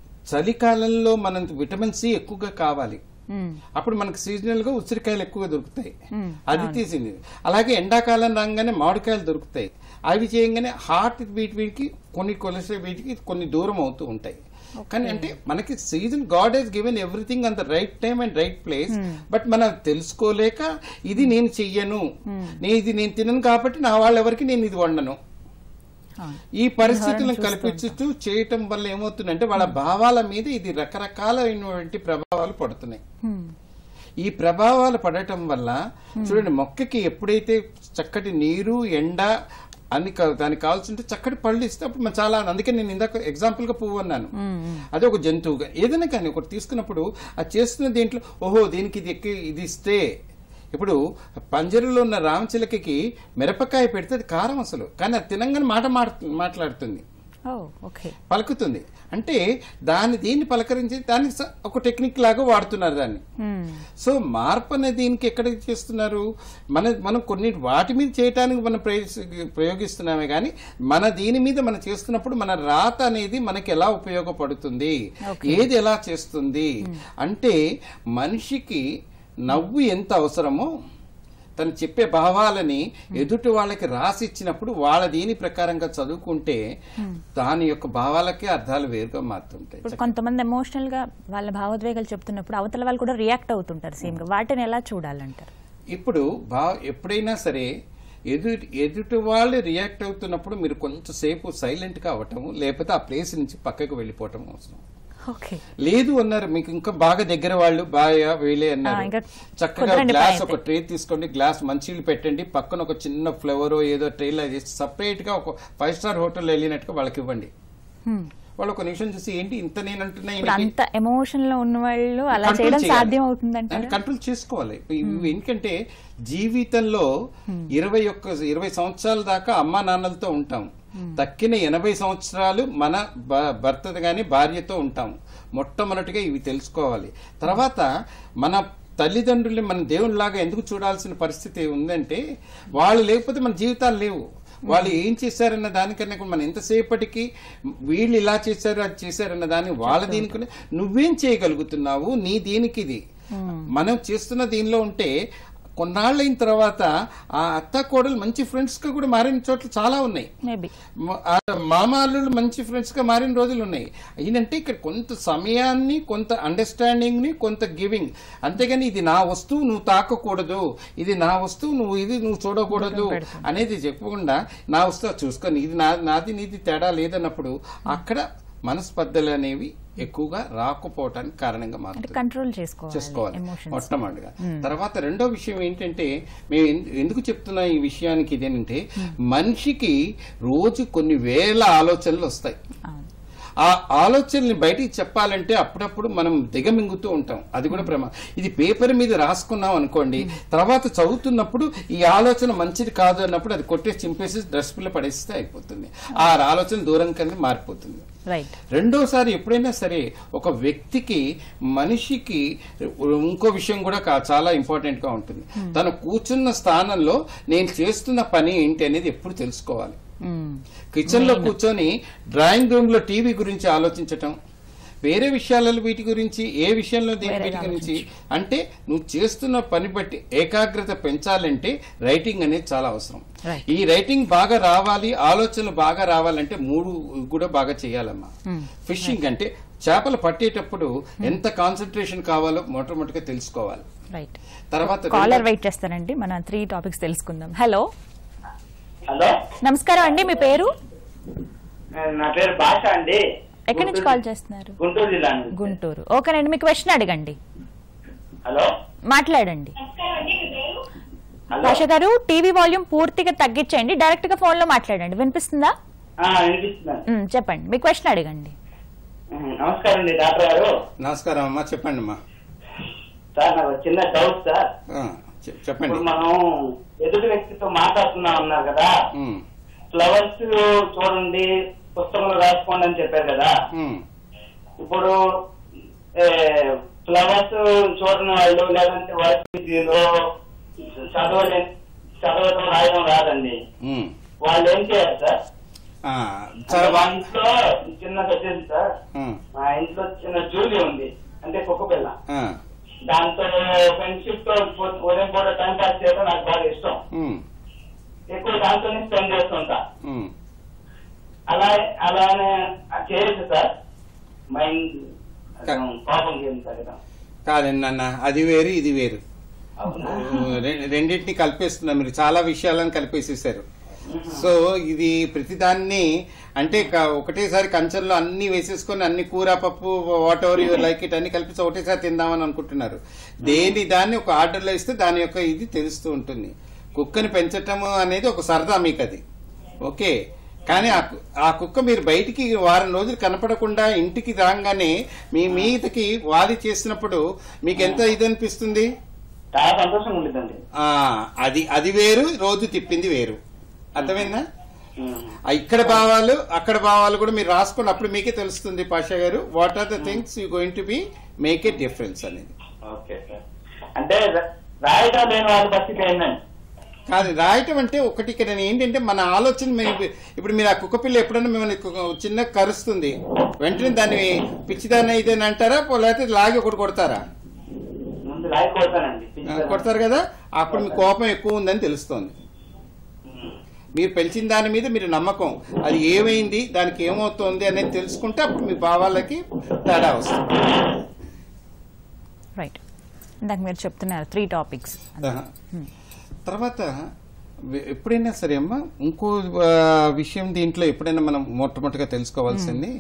చలికాలంలో మనం విటమిన్ సి ఎక్కువగా కావాలి మ్మ్. అప్పుడు మనకు సీజనల్ గా ఉసిరికాయలు ఎక్కువగా దొరుకుతాయి అది తీసింది అలాగే ఎండాకాలం రాగానే మామిడికాయలు దొరుకుతాయి అవి చేయగానే హార్ట్ బీట్ వీటికి కొన్ని కొలెస్ట్రాల్ వీటికి కొన్ని దూరం అవుతూ ఉంటాయి కానీ అంటే మనకి season God has given everything on the right time and right place but మనం తెలుసుకోలేక ఇది నేను చెయ్యను నేను ఇది నేను తినను కాబట్టి నా వాళ్ళెవరికి నేను ఇది వండను అవును. ఈ పరిస్థితులను కల్పించుతూ చేయటం వల్ల ఏమవుతుందంటే వాళ్ళ భావాల మీద ఇది రకరకాలైనటువంటి ప్రభావాలు పడుతున్నాయి మ్మ్. ఈ ప్రభావాలు పడటం వల్ల చూడండి మొక్కకి ఎప్పుడైతే చక్కటి నీరు ఎండ అన్ని కా- దానికి కావాల్సింటే చక్కటి పళ్ళు ఇస్తే అప్పుడు మనం చాలా అందుకే నేను ఇందాక ఎగ్జాంపుల్ గా పువ్వు అన్నాను అదే ఒక జంతువుగా ఏదైనా కానీ ఒకటి తీసుకున్నప్పుడు అది చేస్తున్న దీంట్లో ఓహో దీనికి ఇది ఎక్కి ఇది ఇస్తే ఇప్పుడు పంజరంలో ఉన్న రామచిలకకి మిరపకాయ పెడితే అది కారం అసలు కానీ అది తినంగానే మాట మాట్- మాట్లాడుతుంది ఓ ఓకే పలుకుతుంది అంటే దాన్ని దీన్ని పలకరించి దానికి స- ఒక టెక్నిక్ లాగా వాడుతున్నారు దాన్ని మ్మ్. సో మార్పు అనే దీనికి ఎక్కడ చేస్తున్నారు మన మనం కొన్ని వాటి మీద చేయటానికి మనం ప్రయోగ- ప్రయోగిస్తున్నామే కానీ మన దీని మీద మనం చేస్తున్నప్పుడు మన రాత అనేది మనకి ఎలా ఉపయోగపడుతుంది ఏది ఎలా చేస్తుంది అంటే మనిషికి నవ్వు ఎంత అవసరమో తను చెప్పే భావాలని ఎదుటి వాళ్ళకి రాసి ఇచ్చినప్పుడు వాళ్ళ దీని ప్రకారంగా చదువుకుంటే దాని యొక్క భావాలకే అర్థాలు వేరుగా మారుతుంటాయి ఇప్పుడు కొంతమంది ఎమోషనల్ గా వాళ్ళ భావోద్వేగాలు చెప్తున్నప్పుడు అవతల వాళ్ళు కూడా రియాక్ట్ అవుతుంటారు సేమ్ గా వాటిని ఎలా చూడాలంటారు ఇప్పుడు బా ఎప్పుడైనా సరే ఎదు ఎదుటి వాళ్ళు రియాక్ట్ అవుతున్నప్పుడు మీరు కొంచెంసేపు సైలెంట్ గా అవ్వటము లేకపోతే ఆ ప్లేస్ నుంచి పక్కకు వెళ్ళిపోవటం అవసరం ఓకే లేదు అన్నారు మీకు ఇంకా బాగా దగ్గర వాళ్ళు బాగా వీలే ఆ, అన్నారు ఇంకా చక్కగా కుదరని గ్లాస్ పని ఒక ట్రే తీసుకోండి గ్లాస్ మంచినీళ్ళు పెట్టండి పక్కన ఒక చిన్న ఫ్లేవర్ ఏదో ట్రేలో చేసి సపరేట్ గా ఒక ఫైవ్ స్టార్ హోటల్ వెళ్ళినట్టుగా వాళ్ళకి ఇవ్వండి Hmm. వాళ్ళు ఒక నిమిషం చూసి ఏంటి ఇంత నేను అంటున్నా ఇప్పుడు ఈయనకి అంత ఎమోషన్ లో ఉన్న వాళ్ళు అలా కంట్రోల్ చేయడం చేయాలి. సాధ్యం అవుతుందంటారా దాన్ని కంట్రోల్ చేసుకోవాలి ఇవి ఎందుకంటే జీవితంలో ఇరవై ఒక్క ఇరవై సంవత్సరాల దాకా అమ్మా నాన్నలతో ఉంటాం తక్కిన ఎనభై సంవత్సరాలు మన భ- భర్తతో గాని భార్యతో ఉంటాం మొట్టమొదటిగా ఇవి తెలుసుకోవాలి తర్వాత మన తల్లిదండ్రుల్ని మన దేవునిలాగా ఎందుకు చూడాల్సిన పరిస్థితి ఉందంటే వాళ్ళు లేకపోతే మన జీవితాలు లేవు వాళ్ళు ఏం చేశారన్న దానికన్నా కూడా మనం ఎంతసేపటికి వీళ్ళు ఇలా చేశారు అది చేశారన్న దాన్ని వాళ్ళ దీనికి నువ్వేం చేయగలుగుతున్నావు నీ దీనికి ఇది మనం చేస్తున్న దీనిలో ఉంటే కొన్నాళ్ళైన తర్వాత ఆ అత్త కోడలు మంచి ఫ్రెండ్స్ గా కూడా మారిన చోట్ల చాలా ఉన్నాయి మేబీ మ- ఆ మామాళ్ళు మంచి ఫ్రెండ్స్ గా మారిన రోజులు ఉన్నాయి ఏంటంటే ఇక్కడ కొంత సమయాన్ని కొంత అండర్స్టాండింగ్ ని కొంత గివింగ్ అంతేగాని ఇది నా వస్తువు నువ్వు తాకకూడదు ఇది నా వస్తువు నువ్వు ఇది నువ్వు చూడకూడదు అనేది చెప్పకుండా నా వస్తువు చూసుకొని ఇది నా నాది నీది తేడా లేదన్నప్పుడు అక్కడ మనస్పర్ధలు అనేవి ఎక్కువగా రాకపోవటానికి కారణంగా అంటే మారుతుంది కంట్రోల్ చేసుకోవాలి చేసుకోవాలి ఎమోషన్స్ మొట్టమొదటిగా తర్వాత రెండో విషయం ఏంటంటే మేము ఎందు- ఎందుకు చెప్తున్నా ఈ విషయానికి ఇదేనంటే మనిషికి రోజు కొన్ని వేల ఆలోచనలు వస్తాయి ఆ ఆలోచనల్ని బయటికి చెప్పాలంటే అప్పుడప్పుడు మనం దిగమింగుతూ ఉంటాం అది కూడా ప్రమా ఇది పేపర్ మీద రాసుకున్నాం అనుకోండి తర్వాత చదువుతున్నప్పుడు ఈ ఆలోచన మంచిది కాదు అన్నప్పుడు అది కొట్టేసి చింపేసి డస్ట్బిన్లో పడేస్తే అయిపోతుంది ఆ ఆలోచన దూరం కింద మారిపోతుంది రైట్ రెండోసారి ఎప్పుడైనా సరే ఒక వ్యక్తికి మనిషికి ఇంకో విషయం కూడా కా- చాలా ఇంపార్టెంట్ గా ఉంటుంది తను కూర్చున్న స్థానంలో నేను చేస్తున్న పని ఏంటి అనేది ఎప్పుడు తెలుసుకోవాలి కిచెన్ లో కూర్చొని డ్రాయింగ్ రూమ్ లో టీవీ గురించి ఆలోచించటం వేరే విషయాలలో వీటి గురించి ఏ విషయంలో దీని వేరేగా వీటి గురించి అంటే నువ్వు చేస్తున్న పని బట్టి ఏకాగ్రత పెంచాలంటే రైటింగ్ అనేది చాలా అవసరం Right. ఈ రైటింగ్ బాగా రావాలి ఆలోచనలు బాగా రావాలంటే మూడు కూడా బాగా చేయాలమ్మా ఫిషింగ్ అంటే చేపలు పట్టేటప్పుడు ఎంత కాన్సన్ట్రేషన్ కావాలో మొట్టమొదటిగా తెలుసుకోవాలి రైట్ తర్వాత కాలర్ వెయిట్ చేస్తానండి మన త్రీ టాపిక్స్ తెలుసుకుందాం హలో హలో నమస్కారం అండి మీ పేరు నా పేరు భాష అండి ఎక్కడి నుంచి కాల్ చేస్తున్నారు గుంటూరు జిల్లా నుంచి గుంటూరు ఓకేనండి మీ క్వశ్చన్ అడగండి హలో మాట్లాడండి హలో భాష గారు టీవీ వాల్యూమ్ పూర్తిగా తగ్గించండి డైరెక్ట్ గా ఫోన్ లో మాట్లాడండి వినిపిస్తుందా ఆ, వినిపిస్తున్నాను ఉమ్, చెప్పండి మీ క్వశ్చన్ అడగండి ఉమ్, నమస్కారం అండి డాక్టర్ గారు నమస్కారం అమ్మా చెప్పండి అమ్మా సార్ నాకు ఒక చిన్న డౌట్ సార్ ఆ, చె- చెప్పండి ఇప్పుడు మనం ఎదుటి వ్యక్తితో మాట్లాడుతున్నాం అన్నారు కదా ఉమ్, ఫ్లవర్స్ చూడండి పుస్తకంలో రాసుకోండి అని చెప్పారు కదా ఉమ్, ఇప్పుడు ఫ్లవర్స్ చూడని వాళ్ళు లేదంటే వైద్యులు చదవలే చదవడం రాయడం రాదండి ఉమ్. వాళ్ళు ఏం చేయాలి సార్ ఆ, అంటే చాలా మా బా- ఇంట్లో చిన్న వచ్చేసి సార్ ఉమ్, మా ఇంట్లో చిన్న జూలీ ఉంది అంటే కుక్క పిల్ల ఆ, దాంతో ఫ్రెండ్షిప్ తో పో- ఉదయం పూట టైం పాస్ చేయడం నాకు బాగా ఇష్టం ఉమ్, ఎక్కువ దాంతోనే స్పెండ్ చేస్తుంటా ఉమ్. అలా అలానే చేయొచ్చు సార్ మైండ్ కా- పాపం చేయండి సార్ ఇక. కాదండి నాన్న అది వేరు ఇది వేరు అవునా రె- రెండింటిని కలిపేస్తున్నా మీరు చాలా విషయాలను కలిపేసేసారు సో ఇది ప్రతిదాన్ని అంటే క- ఒకటేసారి కంచంలో అన్ని వేసేసుకొని అన్ని కూర పప్పు whatever you like it అన్ని కలిపి ఒకటేసారి తిందామని అనుకుంటున్నారు దేని దాన్ని ఒక ఆర్డర్లో ఇస్తే దాని యొక్క ఇది తెలుస్తూ ఉంటుంది కుక్కని పెంచటం అనేది ఒక సరదా మీకు అది ఓకే కానీ ఆ కు- ఆ కుక్క మీరు బయటికి వారం రోజులు కనపడకుండా ఇంటికి రాగానే మీ మీదకి వాలి చేసినప్పుడు మీకు ఎంత ఇది అనిపిస్తుంది చాలా సంతోషంగా ఉండిద్దండి ఆ అది అది వేరు రోజు తిప్పింది వేరు అర్థమైందా ఉమ్. ఆ ఇక్కడ భావాలు అక్కడ భావాలు కూడా మీరు రాసుకోండి అప్పుడు మీకే తెలుస్తుంది పాషా గారు what are the things you going to be make a difference అనేది ఓకే సార్ అంటే రా- రాయటం లేని వాళ్ళ పరిస్థితి ఏంటండి కాదు రాయటం అంటే ఒకటి ఇక్కడ ఏంటంటే మన ఆలోచన మీ- ఇప్పుడు మీరు ఆ కుక్క పిల్ల ఎప్పుడైనా మిమ్మల్ని కు- చిన్న కరుస్తుంది వెంటనే దాన్ని పిచ్చిదాన్ని ఇదని అంటారా పో- లేకపోతే లాగి ఒకటి కొడతారా ముందు రాయి కొడతానండి ఆ, కొడతారు కదా అప్పుడు మీ కోపం ఎక్కువ ఉందని తెలుస్తోంది ఉమ్. మీరు పెంచిన దాని మీద మీరు నమ్మకం అది ఏమైంది దానికి ఏమవుతోంది అనేది తెలుసుకుంటే అప్పుడు మీ భావాలకి తేడా వస్తుంది రైట్ ఇందాక మీరు చెప్తున్నారు త్రీ టాపిక్స్ ఆహా. తర్వాత వె- ఎప్పుడైనా సరే అమ్మా ఇంకో ఆ, విషయం దీంట్లో ఎప్పుడైనా మనం మొట్టమొదటిగా తెలుసుకోవాల్సింది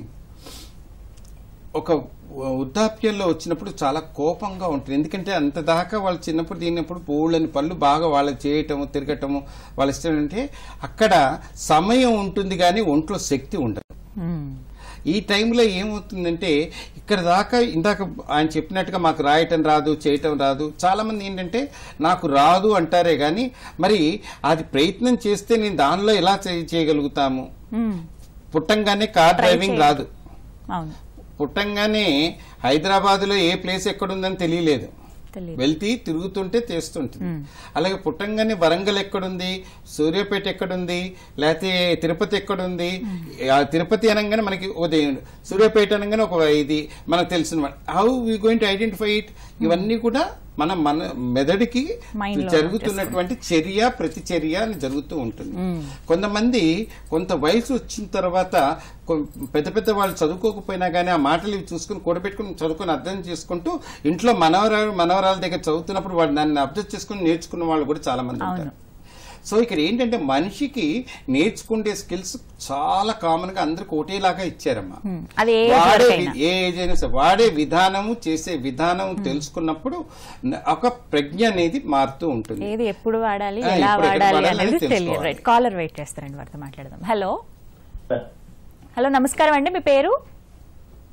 ఒక వృద్ధాప్యంలో వచ్చినప్పుడు చాలా కోపంగా ఉంటుంది ఎందుకంటే అంత దాకా వాళ్ళు చిన్నప్పుడు తిన్నప్పుడు పూలని పళ్ళు బాగా వాళ్ళకి చేయటము తిరగటము వాళ్ళ ఇష్టం అంటే అక్కడ సమయం ఉంటుంది కానీ ఒంట్లో శక్తి ఉండదు ఈ టైంలో ఏమవుతుందంటే ఇక్కడ దాకా ఇందాక ఆయన చెప్పినట్టుగా మాకు రాయటం రాదు చేయటం రాదు చాలా మంది ఏంటంటే నాకు రాదు అంటారే గాని మరి అది ప్రయత్నం చేస్తే నేను దానిలో ఎలా చేయ- చేయగలుగుతాము పుట్టంగానే కార్ Try డ్రైవింగ్ చేయండి. రాదు అవును పుట్టంగానే హైదరాబాద్ లో ఏ ప్లేస్ ఎక్కడుందని తెలియలేదు తెలియదు వెళ్తే తిరుగుతుంటే చేస్తుంటుంది అలాగే పుట్టంగానే వరంగల్ ఎక్కడుంది సూర్యాపేట ఎక్కడుంది లేకపోతే తిరుపతి ఎక్కడుంది ఆ తిరుపతి అనగానే మనకి ఉదయం సూర్యాపేట అనగానే ఒక ఇది మనకు తెలిసిన how we going to identify it ఇవన్నీ కూడా మన మన మెదడుకి Mind లో జరుగుతున్నటువంటి చర్య ప్రతిచర్య అని జరుగుతూ ఉంటుంది కొంతమంది కొంత వయసు వచ్చిన తర్వాత కొ- పెద్ద పెద్ద వాళ్ళు చదువుకోకపోయినా కానీ ఆ మాటలు ఇవి చూసుకుని కూడబెట్టుకుని చదువుకొని అర్థం చేసుకుంటూ ఇంట్లో మనవరాలు మనవరాల దగ్గర చదువుతున్నప్పుడు వాళ్ళు దాన్ని అబ్జర్వ్ చేసుకుని నేర్చుకున్న వాళ్ళు కూడా చాలా మంది ఉంటారు సో ఇక్కడ ఏంటంటే మనిషికి నేర్చుకునే స్కిల్స్ చాలా కామన్ గా అందరికి ఒకటేలాగా ఇచ్చారమ్మా Hmm. అది ఏ age వాడే వరకైనా. వి- ఏ ఏజ్ అయినా సరే వాడే విధానము చేసే విధానం తెలుసుకున్నప్పుడు న- ఒక ప్రజ్ఞ అనేది మారుతూ ఉంటుంది ఏది ఎప్పుడు వాడాలి ఆ, ఎలా ఎప్పుడు ఎక్కడ వాడాలి వాడాలి అనేది అనేది తెలియదు తెలుసుకోవాలి. రైట్ కాలర్ వెయిట్ చేస్తారండి వారితో మాట్లాడదాం హలో హలో నమస్కారం అండి మీ పేరు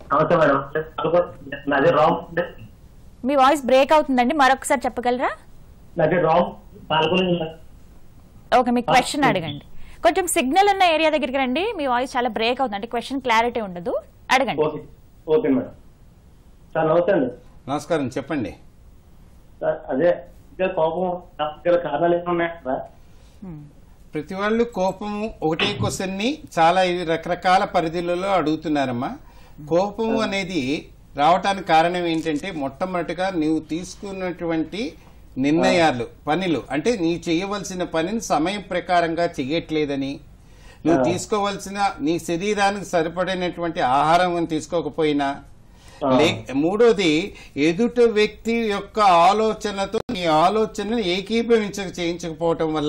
నమస్తే మేడం నాది రాంగ్ మీ వాయిస్ బ్రేక్ అవుతుందండి మరొకసారి చెప్పగలరా నాది రాంగ్ పాల్గొని ఓకే మీ క్వశ్చన్ అడగండి కొంచెం సిగ్నల్ ఉన్న ఏరియా దగ్గరికి రండి మీ వాయిస్ చాలా బ్రేక్ అవుతుంది అంటే క్వశ్చన్ క్లారిటీ ఉండదు అడగండి ఓకే ఓకే మేడం సార్ నమస్తే అండి నమస్కారం చెప్పండి సార్ అదే ఇంకా కోపం గల కారణాలు ఏమైనా ఉన్నాయా సార్ ప్రతి వాళ్ళు కోపము ఒకటే క్వశ్చన్ని చాలా ఇది రకరకాల పరిధులలో అడుగుతున్నారమ్మా కోపము అనేది రావటానికి కారణం ఏంటంటే మొట్టమొదటిగా నీవు తీసుకున్నటువంటి నిర్ణయాలు పనులు అంటే నీ చేయవలసిన పనిని సమయం ప్రకారంగా చెయ్యట్లేదని నువ్వు తీసుకోవలసిన నీ శరీరానికి సరిపడినటువంటి ఆహారం తీసుకోకపోయినా లే మూడోది ఎదుట వ్యక్తి యొక్క ఆలోచనతో నీ ఆలోచనను ఏకీభవించ చేయించకపోవటం వల్ల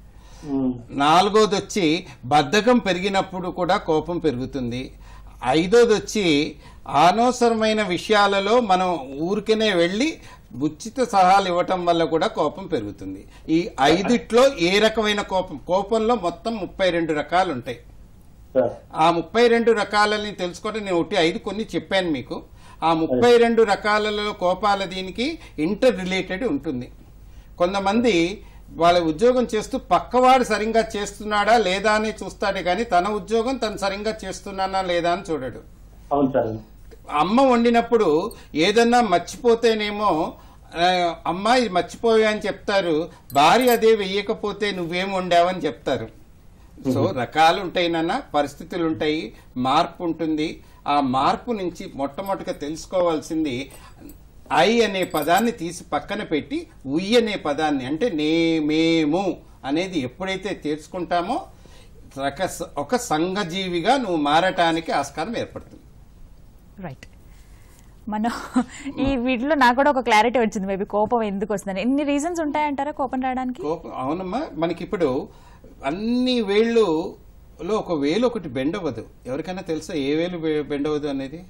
నాలుగోది వచ్చి బద్ధకం పెరిగినప్పుడు కూడా కోపం పెరుగుతుంది ఐదోది వచ్చి అనవసరమైన విషయాలలో మనం ఊరికనే వెళ్ళి ఉచిత సలహాలు ఇవ్వటం వల్ల కూడా కోపం పెరుగుతుంది ఈ ఐదిట్లో ఏ రకమైన కోపం కోపంలో మొత్తం ముప్పై రెండు రకాలు ఉంటాయి సార్ ఆ ముప్పై రెండు రకాలని తెలుసుకోవడం నేను ఒకటి ఐదు కొన్ని చెప్పాను మీకు ఆ ముప్పై రెండు రకాలలో కోపాల దీనికి ఇంటర్ రిలేటెడ్ ఉంటుంది కొంతమంది వాళ్ళ ఉద్యోగం చేస్తూ పక్కవాడు సరిగ్గా చేస్తున్నాడా లేదా అని చూస్తాడే కానీ తన ఉద్యోగం తను సరిగ్గా చేస్తున్నానా లేదా అని చూడడు అవును సార్ అమ్మ వండినప్పుడు ఏదన్నా మర్చిపోతేనేమో ఆ, అమ్మ ఇది మర్చిపోయా అని చెప్తారు భార్య అదే వెయ్యకపోతే నువ్వేం వండావని చెప్తారు సో రకాలు ఉంటాయి నాన్న పరిస్థితులు ఉంటాయి మార్పు ఉంటుంది ఆ మార్పు నుంచి మొట్టమొదటిగా తెలుసుకోవాల్సింది ఐ అనే పదాన్ని తీసి పక్కన పెట్టి ఉయ్ అనే పదాన్ని అంటే నే మేము అనేది ఎప్పుడైతే తెలుసుకుంటామో రక ఒక సంఘజీవిగా నువ్వు మారటానికి ఆస్కారం ఏర్పడుతుంది రైట్ మనం ఈ వీటిలో నాకు కూడా ఒక క్లారిటీ వచ్చింది మేబీ కోపం ఎందుకు వస్తుందని ఎన్ని రీజన్స్ ఉంటాయంటారా కోపం రావడానికి కోపం అవునమ్మా మనకిప్పుడు అన్ని వేళ్ళులో ఒక వేలు ఒకటి బెండ్ అవ్వదు ఎవరికైనా తెలుసా ఏ వేలు బె- బెండ్ అవ్వదు అనేది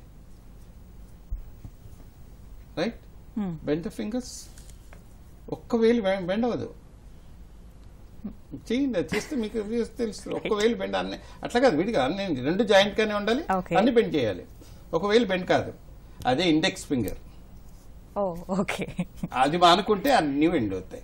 right Hmm. Bend the fingers ఒక్క వేలు బె- బెండ్ అవ్వదు చేయండి అది చేస్తే మీకు తెలుస్తుంది ఒక్క వేలు బెండ్ అన్ని అట్లా కాదు విడిగా అన్ని రెండు జాయింట్ గానే ఉండాలి Okay. అన్ని బెండ్ చేయాలి ఒక వేలు బెండ్ కాదు అదే ఇండెక్స్ ఫింగర్ ఓ ఓకే అది మానుకుంటే అన్ని బెండ్ అవుతాయి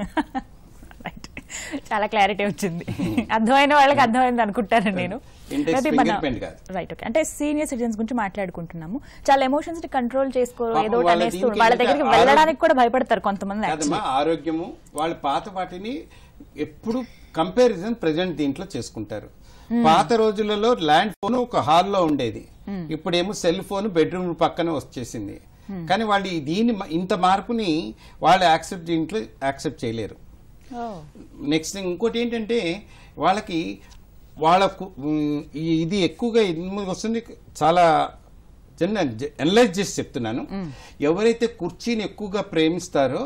రైట్ చాలా క్లారిటీ వచ్చింది అర్థమైన వాళ్ళకి అర్థమైంది అనుకుంటాను నేను Index అది finger మన- bend కాదు. రైట్ ఓకే అంటే సీనియర్ సిటిజన్స్ గురించి మాట్లాడుకుంటున్నాము చాలా ఎమోషన్స్ ని కంట్రోల్ చేసుకో పాపం ఏదో ఒకటి వాళ్ళ అనేస్తూ దీనికి వాళ్ళ ఇంకా దగ్గరికి ఆరోగ్యం- వెళ్ళడానికి కూడా భయపడతారు కొంతమంది కాదమ్మా actually. ఆరోగ్యము వాళ్ళ పాత వాటిని ఎప్పుడు కంపారిజన్ ప్రజెంట్ దీంట్లో చేసుకుంటారు పాత రోజులలో ల్యాండ్ ఫోన్ ఒక హాల్లో ఉండేది ఇప్పుడేమో సెల్ ఫోన్ బెడ్రూమ్ పక్కన వచ్చేసింది కానీ వాళ్ళు ఈ దీని ఇంత మార్పుని వాళ్ళు యాక్సెప్ట్ దీంట్లో యాక్సెప్ట్ చేయలేరు Oh. నెక్స్ట్ ఇంకోటి ఏంటంటే వాళ్ళకి వాళ్ళకు ఉమ్, ఈ- ఇది ఎక్కువగా ఎందుకు వస్తుంది చాలా చిన్న ఎనలైజ్ చేసి చెప్తున్నాను ఎవరైతే కుర్చీని ఎక్కువగా ప్రేమిస్తారో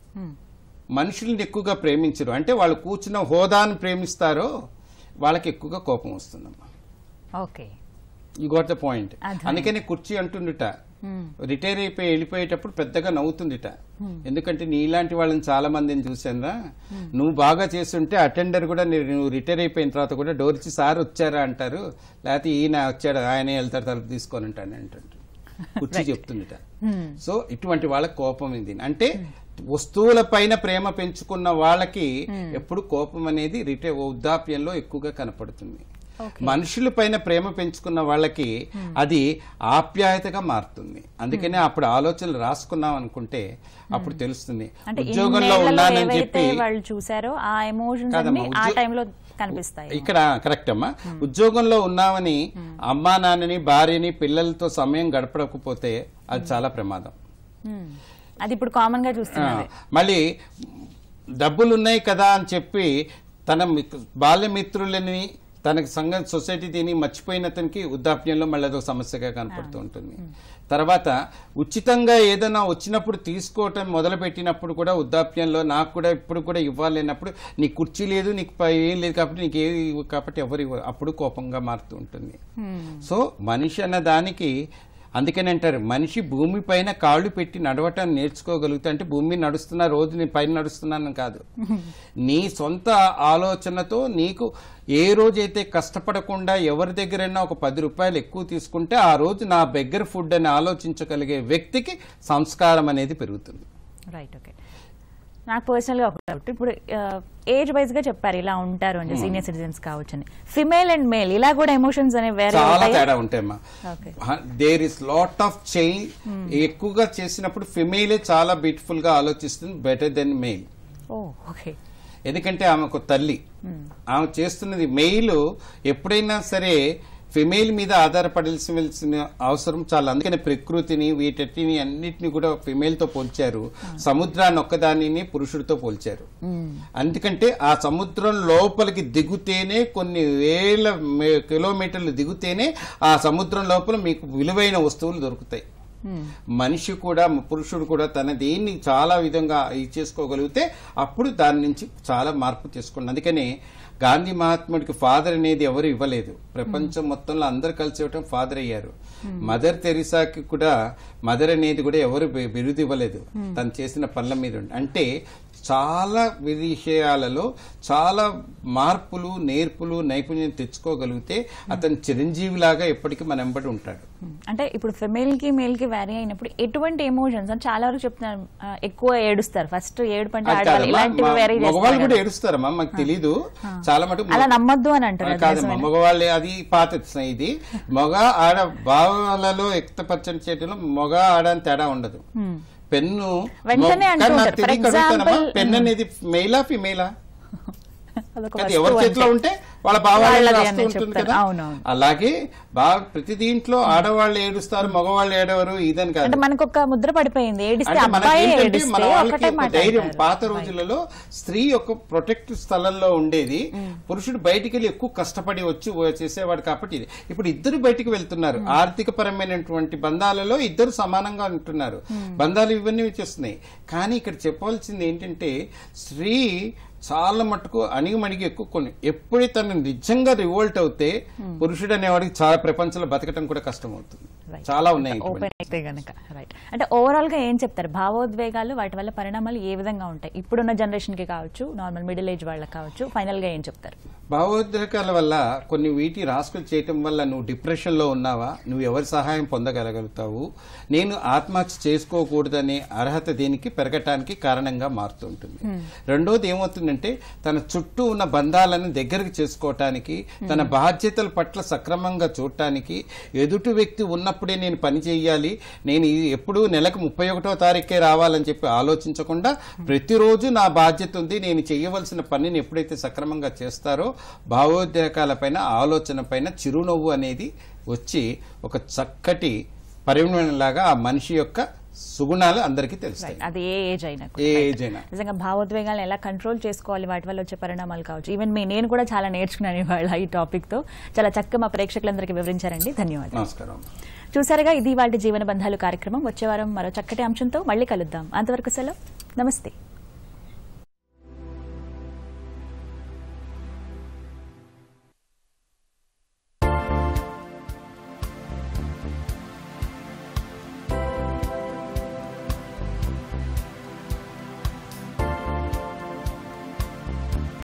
మనుషుల్ని ఎక్కువగా ప్రేమించరు అంటే వాళ్ళు కూర్చున్న హోదాను ప్రేమిస్తారో వాళ్ళకి ఎక్కువగా కోపం వస్తుందమ్మా okay you got the point అర్థమైంది. అందుకని కుర్చీ అంటుండుట రిటైర్ అయిపోయి వెళ్ళిపోయేటప్పుడు పెద్దగా నవ్వుతుందిట ఎందుకంటే నీలాంటి వాళ్ళని చాలా మందిని చూసానురా నువ్వు బాగా చేస్తుంటే అటెండర్ కూడా నీ- నువ్వు రిటైర్ అయిపోయిన తర్వాత కూడా డోర్ ఇచ్చి సార్ వచ్చారా అంటారు లేకపోతే ఈయన వచ్చాడు ఆయనే వెళ్తారు తలుపు తీసుకొని ఉంటాను అంటుంటారు కుర్చీ చెప్తుందిట సో ఇటువంటి వాళ్ళకి కోపం ఇది అంటే వస్తువుల పైన ప్రేమ పెంచుకున్న వాళ్ళకి ఎప్పుడు కోపం అనేది రిటే వృద్ధాప్యంలో ఎక్కువగా కనపడుతుంది మనుషుల పైన ప్రేమ పెంచుకున్న వాళ్ళకి అది ఆప్యాయతగా మారుతుంది అందుకనే అప్పుడు ఆలోచనలు రాసుకున్నాం అనుకుంటే అప్పుడు తెలుస్తుంది అంటే ఉద్యోగంలో ఇన్నేళ్లలో ఉన్నానని ఏవైతే చెప్పి వాళ్ళు చూసారో ఆ ఎమోషన్స్ కాదమ్మా, అన్ని ఆ ఉద్యో- టైంలో కనిపిస్తాయి ఇక్కడ కరెక్ట్ అమ్మా ఉద్యోగంలో ఉన్నామని అమ్మా నాన్నని భార్యని పిల్లలతో సమయం గడపకపోతే అది చాలా ప్రమాదం Hmm. అది ఇప్పుడు కామన్ గా ఆ, చూస్తున్నది మళ్ళీ డబ్బులు ఉన్నాయి కదా అని చెప్పి తన మిత్- బాల్యమిత్రులని తనకి సంఘ సొసైటీ తిని మర్చిపోయిన అతనికి వృద్ధాప్యంలో మళ్ళీ అదొక సమస్యగా కనపడుతూ ఉంటుంది తర్వాత ఉచితంగా ఏదైనా వచ్చినప్పుడు తీసుకోవటం మొదలు పెట్టినప్పుడు కూడా వృద్ధాప్యంలో నాకు కూడా ఇప్పుడు కూడా ఇవ్వాలన్నప్పుడు నీకు కుర్చీ లేదు నీకు పై ఏం లేదు కాబట్టి నీకు ఏది ఇవ్వ- కాబట్టి ఎవరు ఇవ్వరు అప్పుడు కోపంగా మారుతూ ఉంటుంది సో మనిషి అన్న దానికి అందుకని అంటారు మనిషి భూమి పైన కాళ్ళు పెట్టి నడవటం నేర్చుకోగలుగుతా అంటే భూమి మీద నడుస్తున్నా రోజు నేను పైన నడుస్తున్నాను కాదు నీ సొంత ఆలోచనతో నీకు ఏ రోజైతే కష్టపడకుండా ఎవరి దగ్గరైనా ఒక పది రూపాయలు ఎక్కువ తీసుకుంటే ఆ రోజు నా బెగ్గర ఫుడ్ అని ఆలోచించగలిగే వ్యక్తికి సంస్కారం అనేది పెరుగుతుంది రైట్ ఓకే నాకు పర్సనల్ గా ఒక డౌట్ ఇప్పుడు ఏజ్ వైజ్ గా చెప్పారు ఇలా ఉంటారు అంటే సీనియర్ సిటిజన్స్ కావచ్చు అని ఫిమేల్ అండ్ మేల్ ఇలా కూడా ఎమోషన్స్ అనేవి వేరే చాలా ఉంటాయా? తేడా ఉంటాయమ్మా Okay. There is lot of change ఎక్కువగా చేసినప్పుడు ఫిమేలే చాలా బ్యూటిఫుల్ గా ఆలోచిస్తుంది better than male oh okay ఎందుకంటే ఆమె ఒక తల్లి ఆమె చేస్తున్నది మెయిల్ ఎప్పుడైనా సరే ఫిమేల్ మీద ఆధారపడాల్సిన అవసరం చాలా అందుకని ప్రకృతిని వీటన్నిటిని అన్నిటిని కూడా ఫిమేల్ తో పోల్చారు సముద్రాన్ని ఒక్కదానిని పురుషుడితో పోల్చారు ఎందుకంటే ఆ సముద్రం లోపలికి దిగుతేనే కొన్ని వేల మే- కిలోమీటర్లు దిగుతేనే ఆ సముద్రం లోపల మీకు విలువైన వస్తువులు దొరుకుతాయి మనిషి కూడా పురుషుడు కూడా తన దేన్ని చాలా విధంగా ఇది చేసుకోగలిగితే అప్పుడు దాని నుంచి చాలా మార్పు చేసుకోండి అందుకని గాంధీ మహాత్ముడికి ఫాదర్ అనేది ఎవరు ఇవ్వలేదు ప్రపంచం మొత్తంలో అందరు కలిసి ఇవ్వటం ఫాదర్ అయ్యారు మదర్ తెరిసాకి కూడా మదర్ అనేది కూడా ఎవరు బి- బిరుదు ఇవ్వలేదు తను చేసిన పనుల మీద ఉండి. అంటే చాలా విషయాలలో చాలా మార్పులు నేర్పులు నైపుణ్యం తెచ్చుకోగలిగితే అతను చిరంజీవిలాగా ఎప్పటికీ మన వెంబడి ఉంటాడు అంటే ఇప్పుడు ఫిమేల్ కి మేల్ కి వ్యారీ అయినప్పుడు ఎటువంటి ఎమోషన్స్ అని చాలా వరకు చెప్తున్నారు ఆ, ఎక్కువ ఏడుస్తారు ఫస్ట్ ఏడుపు అంటే అది ఆడవాళ్ళు కాదమ్మా, ఇలాంటివి మా- వేరీ మగవాళ్ళు కూడా చేస్తారు ఏడుస్తారమ్మా మాకు తెలీదు చాలా మటుకు అలా నమ్మొద్దు అని అంటారు అది కాదమ్మా నిజమేనా? మగవాళ్ళే అది పాత ఇది మగ ఆడ భావాలలో వ్యక్తపరచని చేయడంలో మగ ఆడ అని తేడా ఉండదు పెన్ను వెంటనే మొ- అంటూ కానీ నాకు ఉంటారు. For తెలియక అడుగుతానమ్మా, example, పెన్ అనేది మెయిలా ఫిమేలా అదొక అది వస్తువు ఎవరి చేతిలో అంతే. ఉంటే వాళ్ళ భావాలు వాళ్ళది రాస్తూ అని ఉంటుంది చెప్తారు. కదా అవునవును. అలాగే బాగా ప్రతి దీంట్లో ఆడవాళ్ళు ఏడుస్తారు మగవాళ్ళు ఏడవరు ఇదని కాదు అంటే మనకు ఒక ముద్ర పడిపోయింది ఏడిస్తే అంటే మనకి అబ్బాయి ఏంటంటే ఏడిస్తే మన వాళ్ళకి ఒకటే ఒక మాట ధైర్యం అంటారు. పాత రోజులలో స్త్రీ ఒక ప్రొటెక్ట్ స్థలంలో ఉండేది పురుషుడు బయటికి వెళ్ళి ఎక్కువ కష్టపడి వచ్చి ఓ- చేసేవాడు కాబట్టి ఇది ఇప్పుడు ఇద్దరు బయటికి వెళ్తున్నారు ఆర్థిక పరమైనటువంటి బంధాలలో ఇద్దరు సమానంగా ఉంటున్నారు బంధాలు ఇవన్నీ వచ్చేస్తున్నాయి కానీ ఇక్కడ చెప్పవలసింది ఏంటంటే స్త్రీ చాలా మటుకు అణిగిమణిగి ఎక్కువ కొన్ని ఎప్పుడైతే తను నిజంగా రివోల్ట్ అవుతే పురుషుడు అనేవాడికి చాలా ప్రపంచంలో బతకటం కూడా కష్టం అవుతుంది Right. చాలా ఉన్నాయి ఇటువంటి. ఓపెన్ అయితే గనక రైట్ అంటే ఓవరాల్ గా ఏం చెప్తారు భావోద్వేగాలు వాటి వల్ల పరిణామాలు ఏ విధంగా ఉంటాయి ఇప్పుడున్న జనరేషన్ కి కావచ్చు నార్మల్ మిడిల్ ఏజ్ వాళ్ళకి కావచ్చు ఫైనల్ గా ఏం చెప్తారు భావోద్రేకాల వల్ల కొన్ని వీటి రాసుకులు చేయటం వల్ల నువ్వు డిప్రెషన్లో ఉన్నావా నువ్వు ఎవరి సహాయం పొందగలగలుగుతావు నేను ఆత్మహత్య చేసుకోకూడదనే అర్హత దీనికి పెరగటానికి కారణంగా మారుతుంటుంది రెండోది ఏమవుతుందంటే తన చుట్టూ ఉన్న బంధాలను దగ్గరకు చేసుకోవటానికి తన బాధ్యతల పట్ల సక్రమంగా చూడటానికి ఎదుటి వ్యక్తి ఉన్నప్పుడే నేను పని చేయాలి నేను ఇది ఎప్పుడు నెలకు ముప్పై ఒకటో తారీఖే రావాలని చెప్పి ఆలోచించకుండా ప్రతిరోజు నా బాధ్యత ఉంది నేను చేయవలసిన పనిని ఎప్పుడైతే సక్రమంగా చేస్తారో భావోద్రేకాల పైన ఆలోచన పైన చిరునవ్వు అనేది వచ్చి ఒక చక్కటి పరిమాణంలాగా ఆ మనిషి యొక్క సుగుణాలు అందరికీ తెలుస్తాయి రైట్ అది ఏ ఏజ్ అయినా కూడా. ఏ Right. ఏజ్ అయినా నిజంగా భావోద్వేగాలను ఎలా కంట్రోల్ చేసుకోవాలి వాటి వల్ల వచ్చే పరిణామాలు కావచ్చు ఈవెన్ మీ నేను కూడా చాలా నేర్చుకున్నాను ఇవాళ ఈ టాపిక్ తో చాలా చక్కగా మా ప్రేక్షకులందరికీ వివరించారండి ధన్యవాదాలు నమస్కారం చూసారుగా ఇది వాటి జీవన బంధాలు కార్యక్రమం వచ్చే వారం మరో చక్కటి అంశంతో మళ్ళీ కలుద్దాం అంతవరకు సెలవు నమస్తే